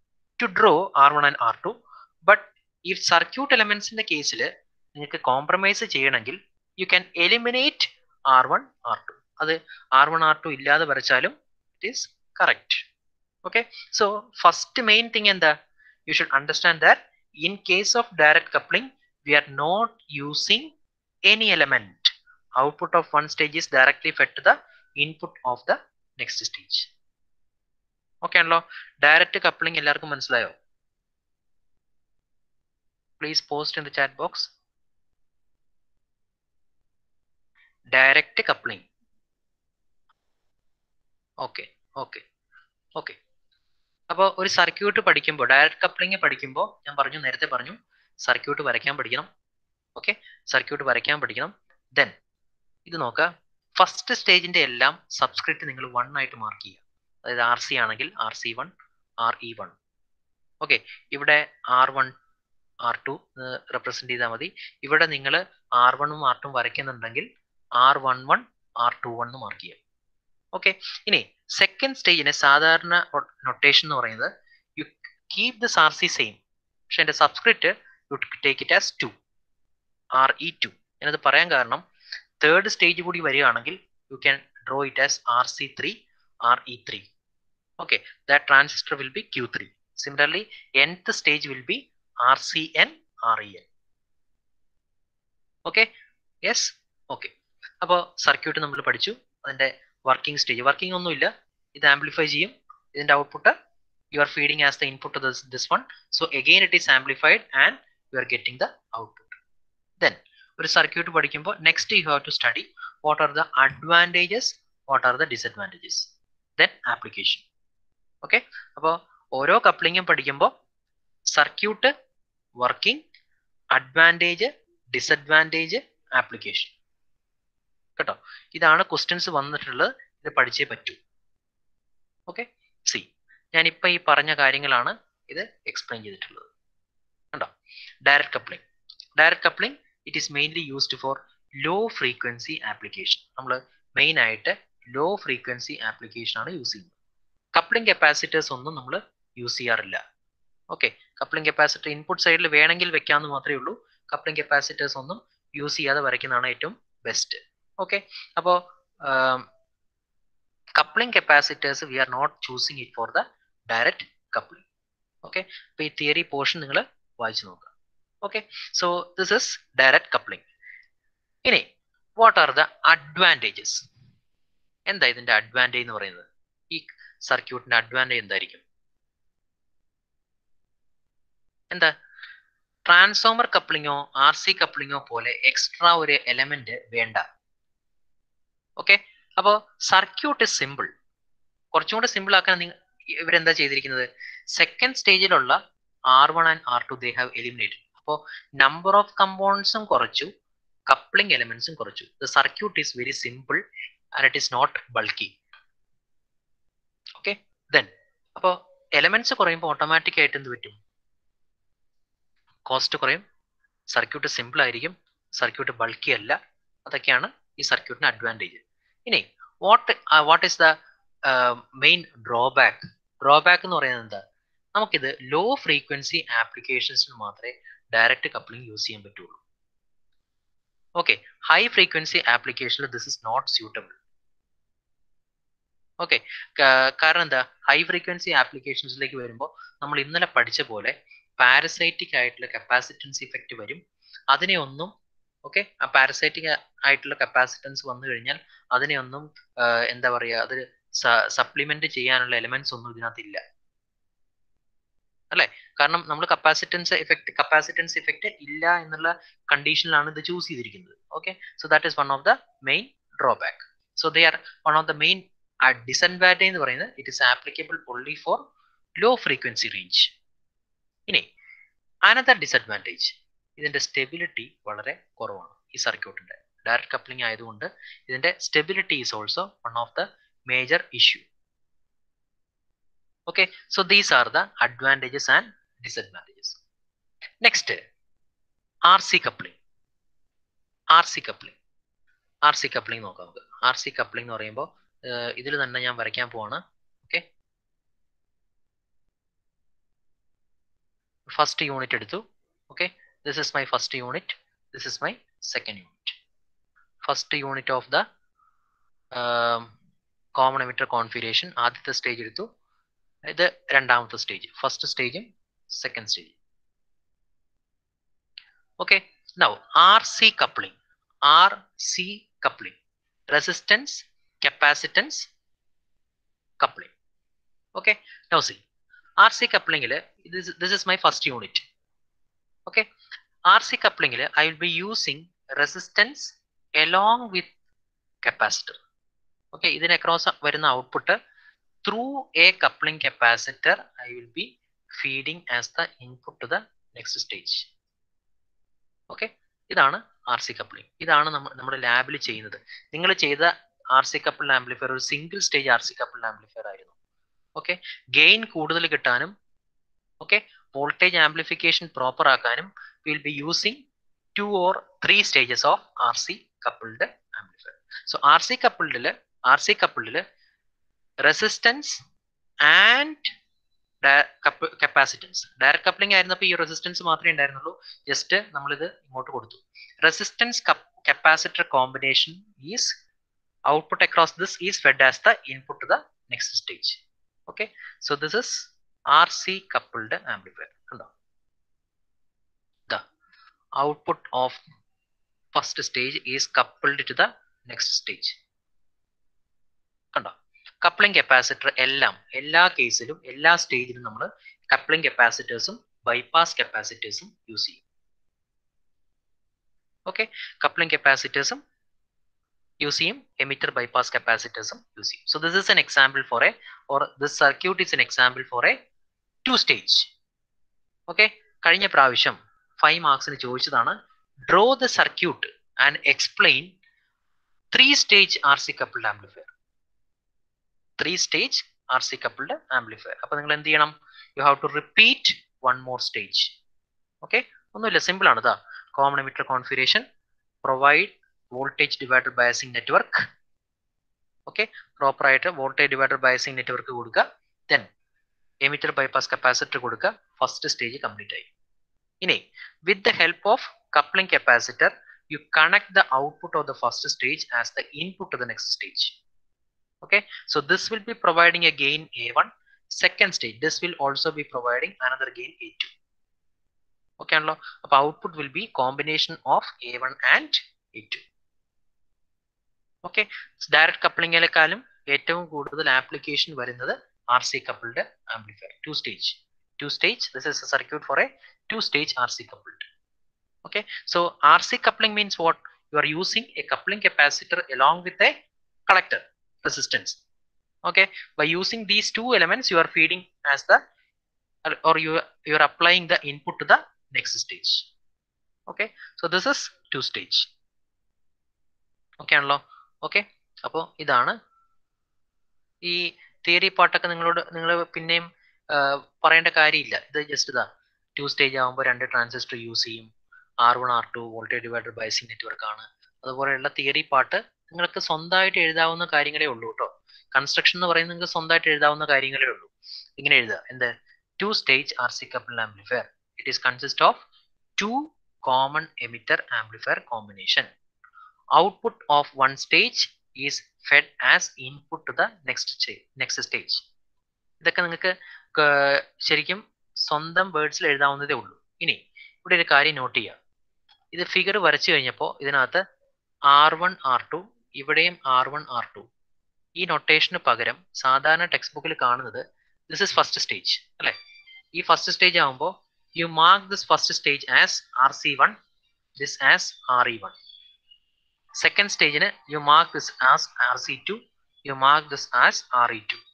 to draw R one and R two but ഈ circuit എലമെന്റ്സിന്റെ കേസിൽ നിങ്ങൾക്ക് compromise ചെയ്യണമെങ്കിൽ you can eliminate R one R to അത് R one R two ഇല്ലാതെ വരച്ചാലും it is correct okay so first main thing എന്താ you should understand that in case of direct coupling we are not using any element output of one stage is directly fed to the input of the next stage okay ആണല്ലോ direct coupling എല്ലാവർക്കും മനസ്സിലായോ please post in the chat box direct coupling okay okay okay അപ്പോൾ ഒരു circuit പഠിക്കുമ്പോൾ direct coupling പഠിക്കുമ്പോൾ ഞാൻ പറഞ്ഞു നേരത്തെ പറഞ്ഞു സർക്യൂട്ട് വരയ്ക്കാൻ പഠിക്കണം ഓക്കെ സർക്യൂട്ട് വരയ്ക്കാൻ പഠിക്കണം ദെൻ ഇത് നോക്കുക ഫസ്റ്റ് സ്റ്റേജിന്റെ എല്ലാം സബ്സ്ക്രിപ്റ്റ് നിങ്ങൾ വൺ ആയിട്ട് മാർക്ക് ചെയ്യുക അതായത് ആർ സി ആണെങ്കിൽ R C one R E one okay ഇവിടെ R one R two represent ചെയ്താൽ മതി ഇവിടെ നിങ്ങൾ ആർ വണ്ണും ആർ ടും വരയ്ക്കുന്നുണ്ടെങ്കിൽ R one one R two one mark ചെയ്യാം ഓക്കെ ഇനി സെക്കൻഡ് സ്റ്റേജിന് സാധാരണ നൊട്ടേഷൻ എന്ന് പറയുന്നത് you keep this R C same പക്ഷെ എൻ്റെ subscript you take it as two R E two ഞാനത് പറയാൻ കാരണം തേർഡ് സ്റ്റേജ് കൂടി വരികയാണെങ്കിൽ you can draw it as R C three R E three okay that transistor will be Q three similarly nth stage will be R C N R E N okay yes okay അപ്പോൾ circuit നമ്മൾ പഠിച്ചു അതിൻ്റെ working stage working ഒന്നുമില്ല ഇത് amplify ചെയ്യും ഇതിന്റെ output you are feeding as the input this this one so again it is amplified and you are getting the output then ഒരു circuit പഠിക്കുമ്പോൾ next you have to study what are the advantages what are the disadvantages then application okay അപ്പോൾ ഓരോ കപ്ലിങ്ങും പഠിക്കുമ്പോൾ circuit working advantage disadvantage application കേട്ടോ ഇതാണ് questions വന്നിട്ടുള്ളത് ഇത് പഠിച്ചേ പറ്റൂ ഓക്കെ സി ഞാനിപ്പോൾ ഈ പറഞ്ഞ കാര്യങ്ങളാണ് ഇത് എക്സ്പ്ലെയിൻ ചെയ്തിട്ടുള്ളത് കണ്ടോ direct coupling direct coupling it is mainly used for low frequency application നമ്മൾ മെയിൻ ആയിട്ട് ലോ ഫ്രീക്വൻസി ആപ്ലിക്കേഷൻ ആണ് യൂസ് ചെയ്യുന്നത് കപ്ലിംഗ് കപ്പാസിറ്റേഴ്സ് ഒന്നും നമ്മൾ യൂസ് ചെയ്യാറില്ല ഓക്കെ കപ്ലിംഗ് കപ്പാസിറ്റർ ഇൻപുട്ട് സൈഡിൽ വേണമെങ്കിൽ വെക്കാമെന്ന് മാത്രമേ ഉള്ളൂ കപ്ലിംഗ് കപ്പാസിറ്റേഴ്സ് ഒന്നും യൂസ് ചെയ്യാതെ വരയ്ക്കുന്നതാണ് ഏറ്റവും ബെസ്റ്റ് ഓക്കെ അപ്പോൾ coupling capacitors we are not choosing it for the direct coupling okay അപ്പോൾ ഈ തിയറി പോർഷൻ നിങ്ങൾ വായിച്ചു നോക്കുക okay so this is direct coupling ഇനി വാട്ട് ആർ ദ അഡ്വാൻറ്റേജസ് എന്താ ഇതിന്റെ അഡ്വാൻറ്റേജ് എന്ന് പറയുന്നത് ഈ സർക്യൂട്ടിന്റെ അഡ്വാൻറ്റേജ് എന്തായിരിക്കും എന്താ ട്രാൻസ്ഫോമർ കപ്ലിങ്ങോ ആർ സി കപ്ലിങ്ങോ പോലെ എക്സ്ട്രാ ഒരു എലമെന്റ് വേണ്ട ഓക്കെ അപ്പോൾ സർക്യൂട്ട് സിമ്പിൾ കുറച്ചും കൂടെ സിമ്പിൾ ആക്കാൻ നിങ്ങൾ ഇവരെന്താ ചെയ്തിരിക്കുന്നത് സെക്കൻഡ് സ്റ്റേജിലുള്ള R one and R two they have eliminated അപ്പോൾ നമ്പർ ഓഫ് കമ്പോണൻസും കുറച്ചു കപ്ലിംഗ് എലമെന്റ്സും കുറച്ചു the circuit is very simple and it is not bulky okay then അപ്പോൾ എലമെന്റ്സ് കുറയുമ്പോൾ ഓട്ടോമാറ്റിക് ആയിട്ട് എന്ത് പറ്റും കോസ്റ്റ് കുറയും സർക്യൂട്ട് സിമ്പിൾ ആയിരിക്കും സർക്യൂട്ട് ബൾക്കി അല്ല അതൊക്കെയാണ് ഈ സർക്യൂട്ടിന് അഡ്വാൻറ്റേജ് ഇനി what what is the main drawback drawback എന്ന് പറയുന്നത് എന്താ നമുക്കിത് ലോ ഫ്രീക്വൻസി ആപ്ലിക്കേഷൻസിന് മാത്രമേ ഡയറക്റ്റ് കപ്ലിംഗ് യൂസ് ചെയ്യാൻ പറ്റുള്ളൂ ഓക്കെ ഹൈ ഫ്രീക്വൻസി ആപ്ലിക്കേഷനിൽ this is not suitable okay കാരണം എന്താ ഹൈ ഫ്രീക്വൻസി ആപ്ലിക്കേഷൻസിലേക്ക് വരുമ്പോൾ നമ്മൾ ഇന്നലെ പഠിച്ച പോലെ പാരസൈറ്റിക് ആയിട്ടുള്ള കപ്പാസിറ്റൻസ് ഇഫക്റ്റ് വരും അതിനെ ഒന്നും ഓക്കെ ആ പാരസൈറ്റിക് ആയിട്ടുള്ള കപ്പാസിറ്റൻസ് വന്നു കഴിഞ്ഞാൽ അതിനെ ഒന്നും എന്താ പറയുക അത് സപ്ലിമെന്റ് ചെയ്യാനുള്ള എലിമെന്റ്സ് ഒന്നും ഇതിനകത്ത് ഇല്ല അല്ലെ കാരണം നമ്മൾ കപ്പാസിറ്റൻസ് ഇഫക്റ്റ് കപ്പാസിറ്റൻസ് ഇഫക്റ്റ് ഇല്ല എന്നുള്ള കണ്ടീഷനിലാണ് ഇത് ചൂസ് ചെയ്തിരിക്കുന്നത് okay so that is one of the main drawback so they are one of the main disadvantage എന്ന് പറയുന്നത് it is applicable only for low frequency range ഇനി അനദർ ഡിസഡ്വാൻറ്റേജ് ഇതിന്റെ stability വളരെ കുറവാണ് ഈ സർക്യൂട്ടിന്റെ ഡയറക്റ്റ് കപ്ലിംഗ് ആയതുകൊണ്ട് ഇതിന്റെ stability is also one of the major issue okay so these are the advantages and disadvantages next rc coupling rc coupling rc coupling നോക്കാം നമുക്ക് rc coupling എന്ന് പറയുമ്പോൾ ഇതിൽ തന്നെ ഞാൻ വരയ്ക്കാൻ പോവാണ് ഓക്കെ ഫസ്റ്റ് യൂണിറ്റ് എടുത്തു okay this is my first unit this is my second unit first unit of the common emitter configuration ആദ്യത്തെ സ്റ്റേജ് എടുത്തു ഇത് രണ്ടാമത്തെ സ്റ്റേജ് ഫസ്റ്റ് സ്റ്റേജും second stage okay now R C coupling R C coupling resistance capacitance coupling okay now C R C കപ്ലിംഗിൽ this is my first unit okay R C കപ്ലിംഗിൽ I will be using resistance along with capacitor okay ഇതിന് across വരുന്ന output through a coupling capacitor I will be feeding as the input to the next stage okay ഇതാണ് R C coupling ഇതാണ് നമ്മൾ നമ്മുടെ ലാബിൽ ചെയ്യുന്നത് നിങ്ങൾ ചെയ്ത ആർ സി കപ്പിൾ ആംപ്ലിഫയർ ഒരു single stage R C couple amplifier ആയിരുന്നു ഓക്കെ ഗെയിൻ കൂടുതൽ കിട്ടാനും ഓക്കെ വോൾട്ടേജ് ആംപ്ലിഫിക്കേഷൻ പ്രോപ്പർ ആക്കാനും will be using two or three stages of R C coupled amplifier so R C കപ്പിൾഡില് R C കപ്പിൾഡില് resistance and capacitance direct coupling ആയിരുന്നപ്പോൾ ഈ resistance മാത്രമേ ഉണ്ടായിരുന്നുള്ളൂ ജസ്റ്റ് നമ്മളിത് ഇങ്ങോട്ട് കൊടുത്തു resistance capacitor combination is output across this is fed as the input to the next stage okay so this is R C coupled amplifier കണ്ടോ the output of first stage is coupled to the next stage കണ്ടോ coupling capacitor എല്ലാം എല്ലാ കേസിലും എല്ലാ സ്റ്റേജിലും നമ്മൾ coupling കപ്പാസിറ്റേഴ്സും bypass കപ്പാസിറ്റേഴ്സും യൂസ് ചെയ്യും ഓക്കെ കപ്ലിംഗ് കപ്പാസിറ്റേഴ്സും യൂസ് ചെയ്യും എമിറ്റർ ബൈപ്പാസ് കപ്പാസിറ്റേഴ്സും യൂസ് ചെയ്യും so this is an example for a or this circuit is an example for a two stage okay കഴിഞ്ഞ പ്രാവശ്യം ഫൈവ് മാർക്സിന് ചോദിച്ചതാണ് draw the circuit and explain three stage R C coupled amplifier three stage R C coupled amplifier അപ്പൊ നിങ്ങൾ എന്ത് ചെയ്യണം you have to repeat one more stage okay ഒന്നുമില്ല simple ആണ് ഇതാ common emitter configuration provide voltage divider biasing network okay proper ആയിട്ട് voltage divider biasing network കൊടുക്കുക then emitter bypass capacitor കൊടുക്കുക ഫസ്റ്റ് സ്റ്റേജ് കംപ്ലീറ്റ് ആയി ഇനി with the help of coupling capacitor you connect the output of the first stage as the input to the next stage okay so this will be providing a gain a1 second stage this will also be providing another gain a2 okay ആണല്ലോ അപ്പൊ output will be combination of A one and A two okay direct കപ്ലിങ്ങിനെക്കാളും ഏറ്റവും കൂടുതൽ application വരുന്നത് R C coupled amplifier two stage two stage this is a circuit for a two stage R C coupled okay so R C coupling means what you are using a coupling capacitor along with a collector resistance okay by using these two elements you are feeding as the or you you are applying the input to the next stage okay so this is two stage okay ആണല്ലോ okay അപ്പോൾ ഇതാണ് ഈ theory പാട്ടൊക്കെ നിങ്ങളോട് നിങ്ങൾ പിന്നെയും പറയേണ്ട കാര്യമില്ല ഇത് ജസ്റ്റ് ഇതാ ടു സ്റ്റേജ് ആകുമ്പോൾ രണ്ട് ട്രാൻസിസ്റ്റർ യൂസ് ചെയ്യും R one R two voltage divider biasing network ആണ് അതുപോലെയുള്ള തിയറി പാട്ട് നിങ്ങൾക്ക് സ്വന്തമായിട്ട് എഴുതാവുന്ന കാര്യങ്ങളേ ഉള്ളൂ കേട്ടോ കൺസ്ട്രക്ഷൻ എന്ന് പറയുന്നത് നിങ്ങൾക്ക് സ്വന്തമായിട്ട് എഴുതാവുന്ന കാര്യങ്ങളേ ഉള്ളൂ ഇങ്ങനെ എഴുതുക എന്ത് two stage R C couple amplifier it is consist of two common emitter amplifier combination output of one stage is fed as input to the next next stage ഇതൊക്കെ നിങ്ങൾക്ക് ശരിക്കും സ്വന്തം വേർഡ്സിൽ എഴുതാവുന്നതേ ഉള്ളൂ ഇനി ഇവിടെ ഒരു കാര്യം നോട്ട് ചെയ്യുക ഇത് ഫിഗർ വരച്ചു കഴിഞ്ഞപ്പോൾ ഇതിനകത്ത് ആർ വൺ ആർ ടു ഇവിടെയും ആർ വൺ ആർ ടു ഈ നൊട്ടേഷന് പകരം സാധാരണ ടെക്സ്റ്റ് ബുക്കിൽ കാണുന്നത് ദിസ് ഇസ് ഫസ്റ്റ് സ്റ്റേജ് അല്ലെ ഈ ഫസ്റ്റ് സ്റ്റേജ് ആകുമ്പോൾ you mark this first stage as R C one this as R E one second സ്റ്റേജിന് you mark this as R C two you mark this as R E two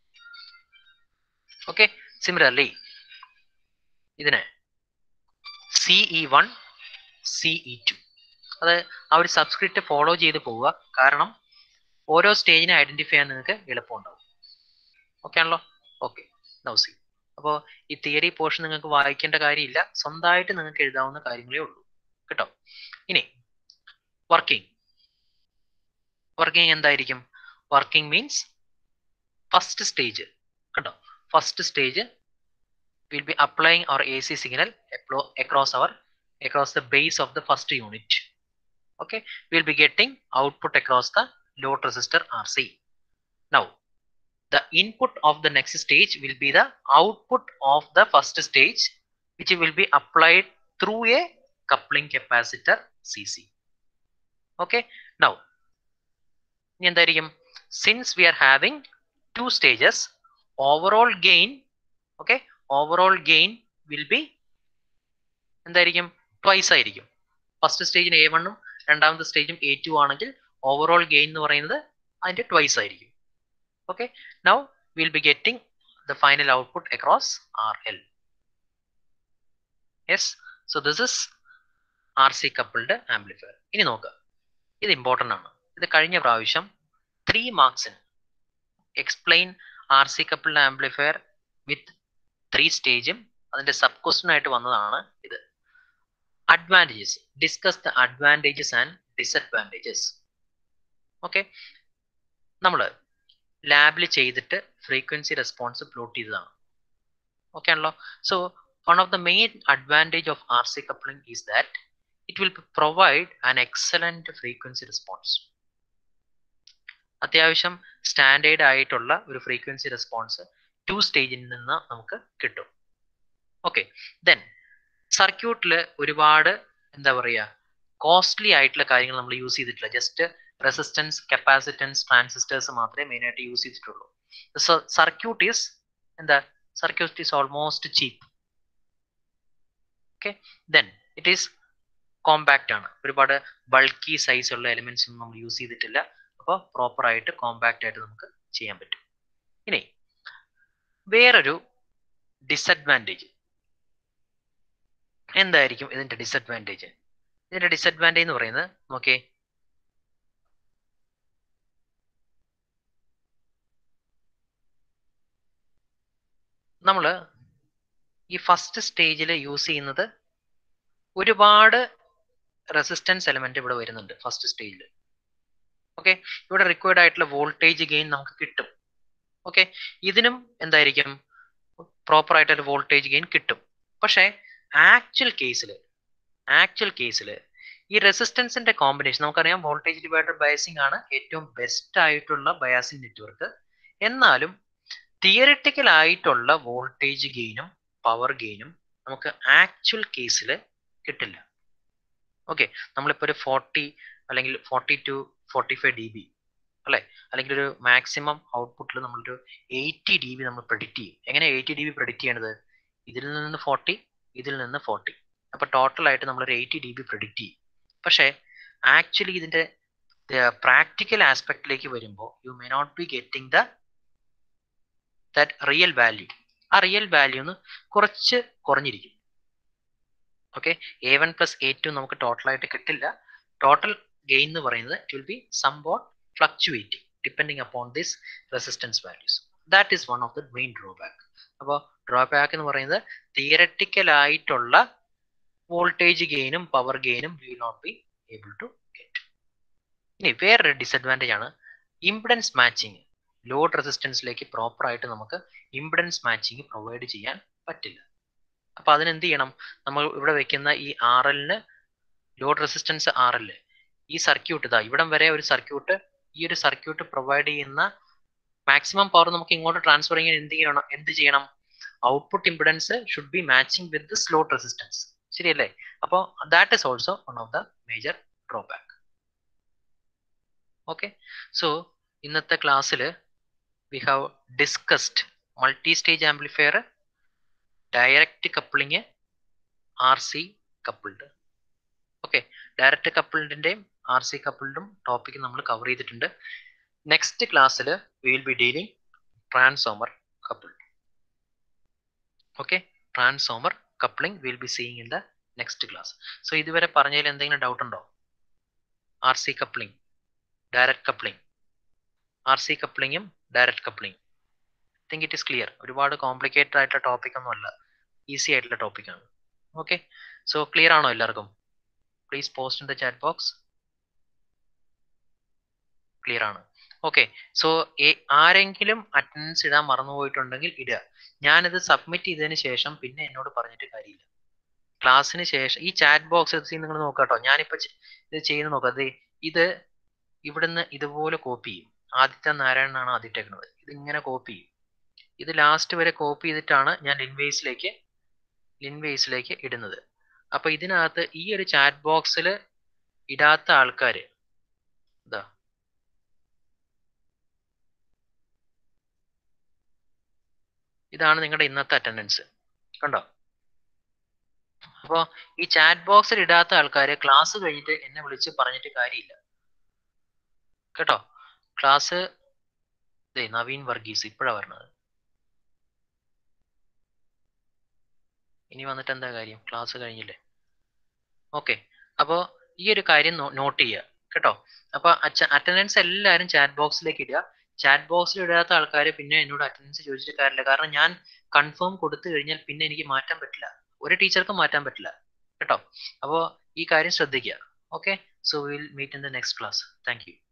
okay similarly ഇതിന് C E one C E two അത് ആ ഒരു subscript follow ചെയ്ത് പോവുക കാരണം ഓരോ സ്റ്റേജിനെ identify ചെയ്യാൻ നിങ്ങൾക്ക് എളുപ്പമുണ്ടാവും ഓക്കെ ആണല്ലോ ഓക്കെ നൗസി അപ്പോൾ ഈ തിയറി പോർഷൻ നിങ്ങൾക്ക് വായിക്കേണ്ട കാര്യമില്ല സ്വന്തമായിട്ട് നിങ്ങൾക്ക് എഴുതാവുന്ന കാര്യങ്ങളേ ഉള്ളൂ കേട്ടോ ഇനി വർക്കിംഗ് വർക്കിംഗ് എന്തായിരിക്കും വർക്കിംഗ് മീൻസ് ഫസ്റ്റ് സ്റ്റേജ് കേട്ടോ first stage we'll be applying our AC signal across our across the base of the first unit. Okay, we'll be getting output across the load resistor RC. Now, the input of the next stage will be the output of the first stage, which will be applied through a coupling capacitor CC. Okay, now, since we are having two stages, overall gain, okay, overall gain will be എന്തായിരിക്കും twice ആയിരിക്കും first സ്റ്റേജിന് A വണ്ണും രണ്ടാമത്തെ സ്റ്റേജും A two ആണെങ്കിൽ overall gain എന്ന് പറയുന്നത് അതിന്റെ ട്വൈസ് ആയിരിക്കും okay now will be getting the final output across R L yes so this is R C coupled amplifier ഇനി നോക്കുക ഇത് ഇമ്പോർട്ടൻ്റ് ആണ് ഇത് കഴിഞ്ഞ പ്രാവശ്യം ത്രീ മാർക്സിന് explain R C coupled amplifier with three സ്റ്റേജും അതിന്റെ സബ് ക്വസ്റ്റൻ ആയിട്ട് വന്നതാണ് ഇത് advantages discuss the advantages and disadvantages okay നമ്മൾ ലാബിൽ ചെയ്തിട്ട് ഫ്രീക്വൻസി റെസ്പോൺസ് പ്ലോട്ട് ചെയ്തതാണ് ഓക്കെ ആണല്ലോ so one of the main advantage of R C coupling is that it will provide an excellent frequency response അത്യാവശ്യം standard ആയിട്ടുള്ള ഒരു frequency response to സ്റ്റേജിൽ നിന്ന് നമുക്ക് കിട്ടും ഓക്കെ ദെൻ സർക്യൂട്ടിൽ ഒരുപാട് എന്താ പറയുക കോസ്റ്റ്ലി ആയിട്ടുള്ള കാര്യങ്ങൾ നമ്മൾ യൂസ് ചെയ്തിട്ടില്ല ജസ്റ്റ് റെസിസ്റ്റൻസ് കപ്പാസിറ്റൻസ് ട്രാൻസിസ്റ്റേഴ്സ് മാത്രമേ മെയിൻ ആയിട്ട് യൂസ് ചെയ്തിട്ടുള്ളൂ സർക്യൂട്ട് ഈസ് എന്താ circuit is almost cheap okay then it is compact ആണ് ഒരുപാട് ബൾക്കി സൈസ് ഉള്ള എലിമെന്റ്സ് ഒന്നും നമ്മൾ യൂസ് ചെയ്തിട്ടില്ല അപ്പോൾ പ്രോപ്പർ ആയിട്ട് കോമ്പാക്റ്റ് ആയിട്ട് നമുക്ക് ചെയ്യാൻ പറ്റും ഇനി വേറൊരു ഡിസഡ്വാൻറ്റേജ് എന്തായിരിക്കും ഇതിന്റെ ഡിസഡ്വാൻറ്റേജ് ഇതിന്റെ ഡിസഡ്വാൻറ്റേജ് എന്ന് പറയുന്നത് നോക്കേ നമ്മൾ ഈ ഫസ്റ്റ് സ്റ്റേജിൽ യൂസ് ചെയ്യുന്നത് ഒരുപാട് റെസിസ്റ്റൻസ് എലമെന്റ് ഇവിടെ വരുന്നുണ്ട് ഫസ്റ്റ് സ്റ്റേജിൽ ഓക്കെ ഇവിടെ റിക്വയർഡ് ആയിട്ടുള്ള വോൾട്ടേജ് ഗെയിൻ നമുക്ക് കിട്ടും ഓക്കെ ഇതിനും എന്തായിരിക്കും പ്രോപ്പർ ആയിട്ടൊരു വോൾട്ടേജ് ഗെയിൻ കിട്ടും പക്ഷേ ആക്ച്വൽ കേസിൽ ആക്ച്വൽ കേസിൽ ഈ റെസിസ്റ്റൻസിന്റെ കോമ്പിനേഷൻ നമുക്കറിയാം വോൾട്ടേജ് ഡിവൈഡർ ബയസിംഗ് ആണ് ഏറ്റവും ബെസ്റ്റ് ആയിട്ടുള്ള ബയാസിംഗ് നെറ്റ്വർക്ക് എന്നാലും തിയറിറ്റിക്കൽ ആയിട്ടുള്ള വോൾട്ടേജ് ഗെയിനും പവർ ഗെയിനും നമുക്ക് ആക്ച്വൽ കേസിൽ കിട്ടില്ല ഓക്കെ നമ്മളിപ്പോൾ ഒരു ഫോർട്ടി അല്ലെങ്കിൽ forty two forty five D B അല്ലേ അല്ലെങ്കിൽ ഒരു മാക്സിമം ഔട്ട്പുട്ടിൽ നമ്മളൊരു എയ്റ്റി ഡി ബി നമ്മൾ പ്രെഡിക്റ്റ് ചെയ്യും എങ്ങനെ എയ്റ്റി ഡി ബി പ്രെഡിക്റ്റ് ചെയ്യണത് ഇതിൽ നിന്ന് ഫോർട്ടി ഇതിൽ നിന്ന് ഫോർട്ടി അപ്പൊ ടോട്ടൽ ആയിട്ട് നമ്മളൊരു എയ്റ്റി ഡി ബി പ്രെഡിക്റ്റ് ചെയ്യും പക്ഷേ ആക്ച്വലി ഇതിന്റെ പ്രാക്ടിക്കൽ ആസ്പെക്റ്റിലേക്ക് വരുമ്പോൾ you may not be getting the that real value ആ റിയൽ വാല്യൂ ഒന്ന് കുറച്ച് കുറഞ്ഞിരിക്കും okay A one plus A two നമുക്ക് ടോട്ടൽ ആയിട്ട് കിട്ടില്ല ടോട്ടൽ ഗെയിൻ എന്ന് പറയുന്നത് it will be somewhat fluctuating depending upon this resistance values that is one of the main drawback അപ്പോൾ ഡ്രോബാക്ക് എന്ന് പറയുന്നത് തിയററ്റിക്കൽ ആയിട്ടുള്ള വോൾട്ടേജ് ഗെയിനും പവർ ഗെയിനും will not be able to get ഇനി വേറൊരു ഡിസഡ്വാൻറ്റേജ് ആണ് ഇംപിഡൻസ് മാച്ചിങ് ലോഡ് റെസിസ്റ്റൻസിലേക്ക് പ്രോപ്പർ ആയിട്ട് നമുക്ക് ഇംപിഡൻസ് മാച്ചിങ് പ്രൊവൈഡ് ചെയ്യാൻ പറ്റില്ല അപ്പൊ അതിന് എന്ത് ചെയ്യണം നമ്മൾ ഇവിടെ വെക്കുന്ന ഈ ആർ എല്ലിന് ലോഡ് റെസിസ്റ്റൻസ് ആർ എൽ ഈ സർക്യൂട്ട് ഇതാ ഇവിടം വരെ ഒരു സർക്യൂട്ട് ഈ ഒരു സർക്യൂട്ട് പ്രൊവൈഡ് ചെയ്യുന്ന മാക്സിമം പവർ നമുക്ക് ഇങ്ങോട്ട് ട്രാൻസ്ഫർ ചെയ്യാൻ എന്ത് ചെയ്യണം എന്ത് ചെയ്യണം output impedance should be matching with this load resistance ശരിയല്ലേ അപ്പോൾ that is also one of the major drawback okay so ഇന്നത്തെ ക്ലാസ്സിൽ we have discussed multi stage amplifier direct coupling R C coupled okay direct കപ്പിൾഡിന്റെയും R C കപ്പിൾഡും topic നമ്മൾ cover ചെയ്തിട്ടുണ്ട് next ക്ലാസ്സിൽ will be dealing transformer coupled okay transformer coupling will be seeing in the next class so ഇതുവരെ പറഞ്ഞതിൽ എന്തെങ്കിലും doubt ഉണ്ടോ R C coupling direct coupling R C കപ്ലിങ്ങും direct coupling think it is clear ഒരുപാട് complicated ആയിട്ടുള്ള topic ഒന്നും അല്ല easy ആയിട്ടുള്ള ടോപ്പിക്കാണ് ഓക്കെ സോ ക്ലിയർ ആണോ എല്ലാവർക്കും please post in the chat box clear ആണ് ഓക്കെ സോ ആരെങ്കിലും അറ്റൻഡൻസ് ഇടാൻ മറന്നുപോയിട്ടുണ്ടെങ്കിൽ ഇടുക ഞാനിത് സബ്മിറ്റ് ചെയ്തതിന് ശേഷം പിന്നെ എന്നോട് പറഞ്ഞിട്ട് കാര്യമില്ല ക്ലാസ്സിന് ശേഷം ഈ ചാറ്റ് ബോക്സ് നിങ്ങൾ നോക്കാട്ടോ ഞാനിപ്പോ ഇത് ചെയ്യുന്ന നോക്കാം അതെ ഇത് ഇവിടുന്ന് ഇതുപോലെ കോപ്പി ചെയ്യും ആദിത്യ നാരായണനാണ് ആദ്യത്തേക്കുന്നത് ഇത് ഇങ്ങനെ കോപ്പി ചെയ്യും ഇത് ലാസ്റ്റ് വരെ കോപ്പി ചെയ്തിട്ടാണ് ഞാൻ ലിൻവേസിലേക്ക് ലിൻവേസിലേക്ക് ഇടുന്നത് അപ്പൊ ഇതിനകത്ത് ഈ ഒരു ചാറ്റ് ബോക്സിൽ ഇടാത്ത ആൾക്കാര് ഇതാ ഇതാണ് നിങ്ങളുടെ ഇന്നത്തെ അറ്റൻഡൻസ് കണ്ടോ അപ്പോൾ ഈ ചാറ്റ് ബോക്സിൽ ഇടാത്ത ആൾക്കാര് ക്ലാസ് കഴിഞ്ഞിട്ട് എന്നെ വിളിച്ച് പറഞ്ഞിട്ട് കാര്യമില്ല കേട്ടോ ക്ലാസ് നവീൻ വർഗീസ് ഇപ്പോഴാണ് പറഞ്ഞത് ഇനി വന്നിട്ട് എന്താ കാര്യം ക്ലാസ് കഴിഞ്ഞില്ലേ ഓക്കെ അപ്പോൾ ഈ ഒരു കാര്യം നോട്ട് ചെയ്യുക കേട്ടോ അപ്പോൾ അറ്റൻഡൻസ് എല്ലാവരും ചാറ്റ് ബോക്സിലേക്ക് ഇടുക ചാറ്റ് ബോക്സിൽ ഇടാത്ത ആൾക്കാർ പിന്നെ എന്നോട് അറ്റൻഡൻസ് ചോദിച്ചിട്ട് കാര്യമില്ല കാരണം ഞാൻ കൺഫേം കൊടുത്തു കഴിഞ്ഞാൽ പിന്നെ എനിക്ക് മാറ്റാൻ പറ്റില്ല ഒരു ടീച്ചർക്കും മാറ്റാൻ പറ്റില്ല കേട്ടോ അപ്പോൾ ഈ കാര്യം ശ്രദ്ധിക്കുക okay so will meet in the next class thank U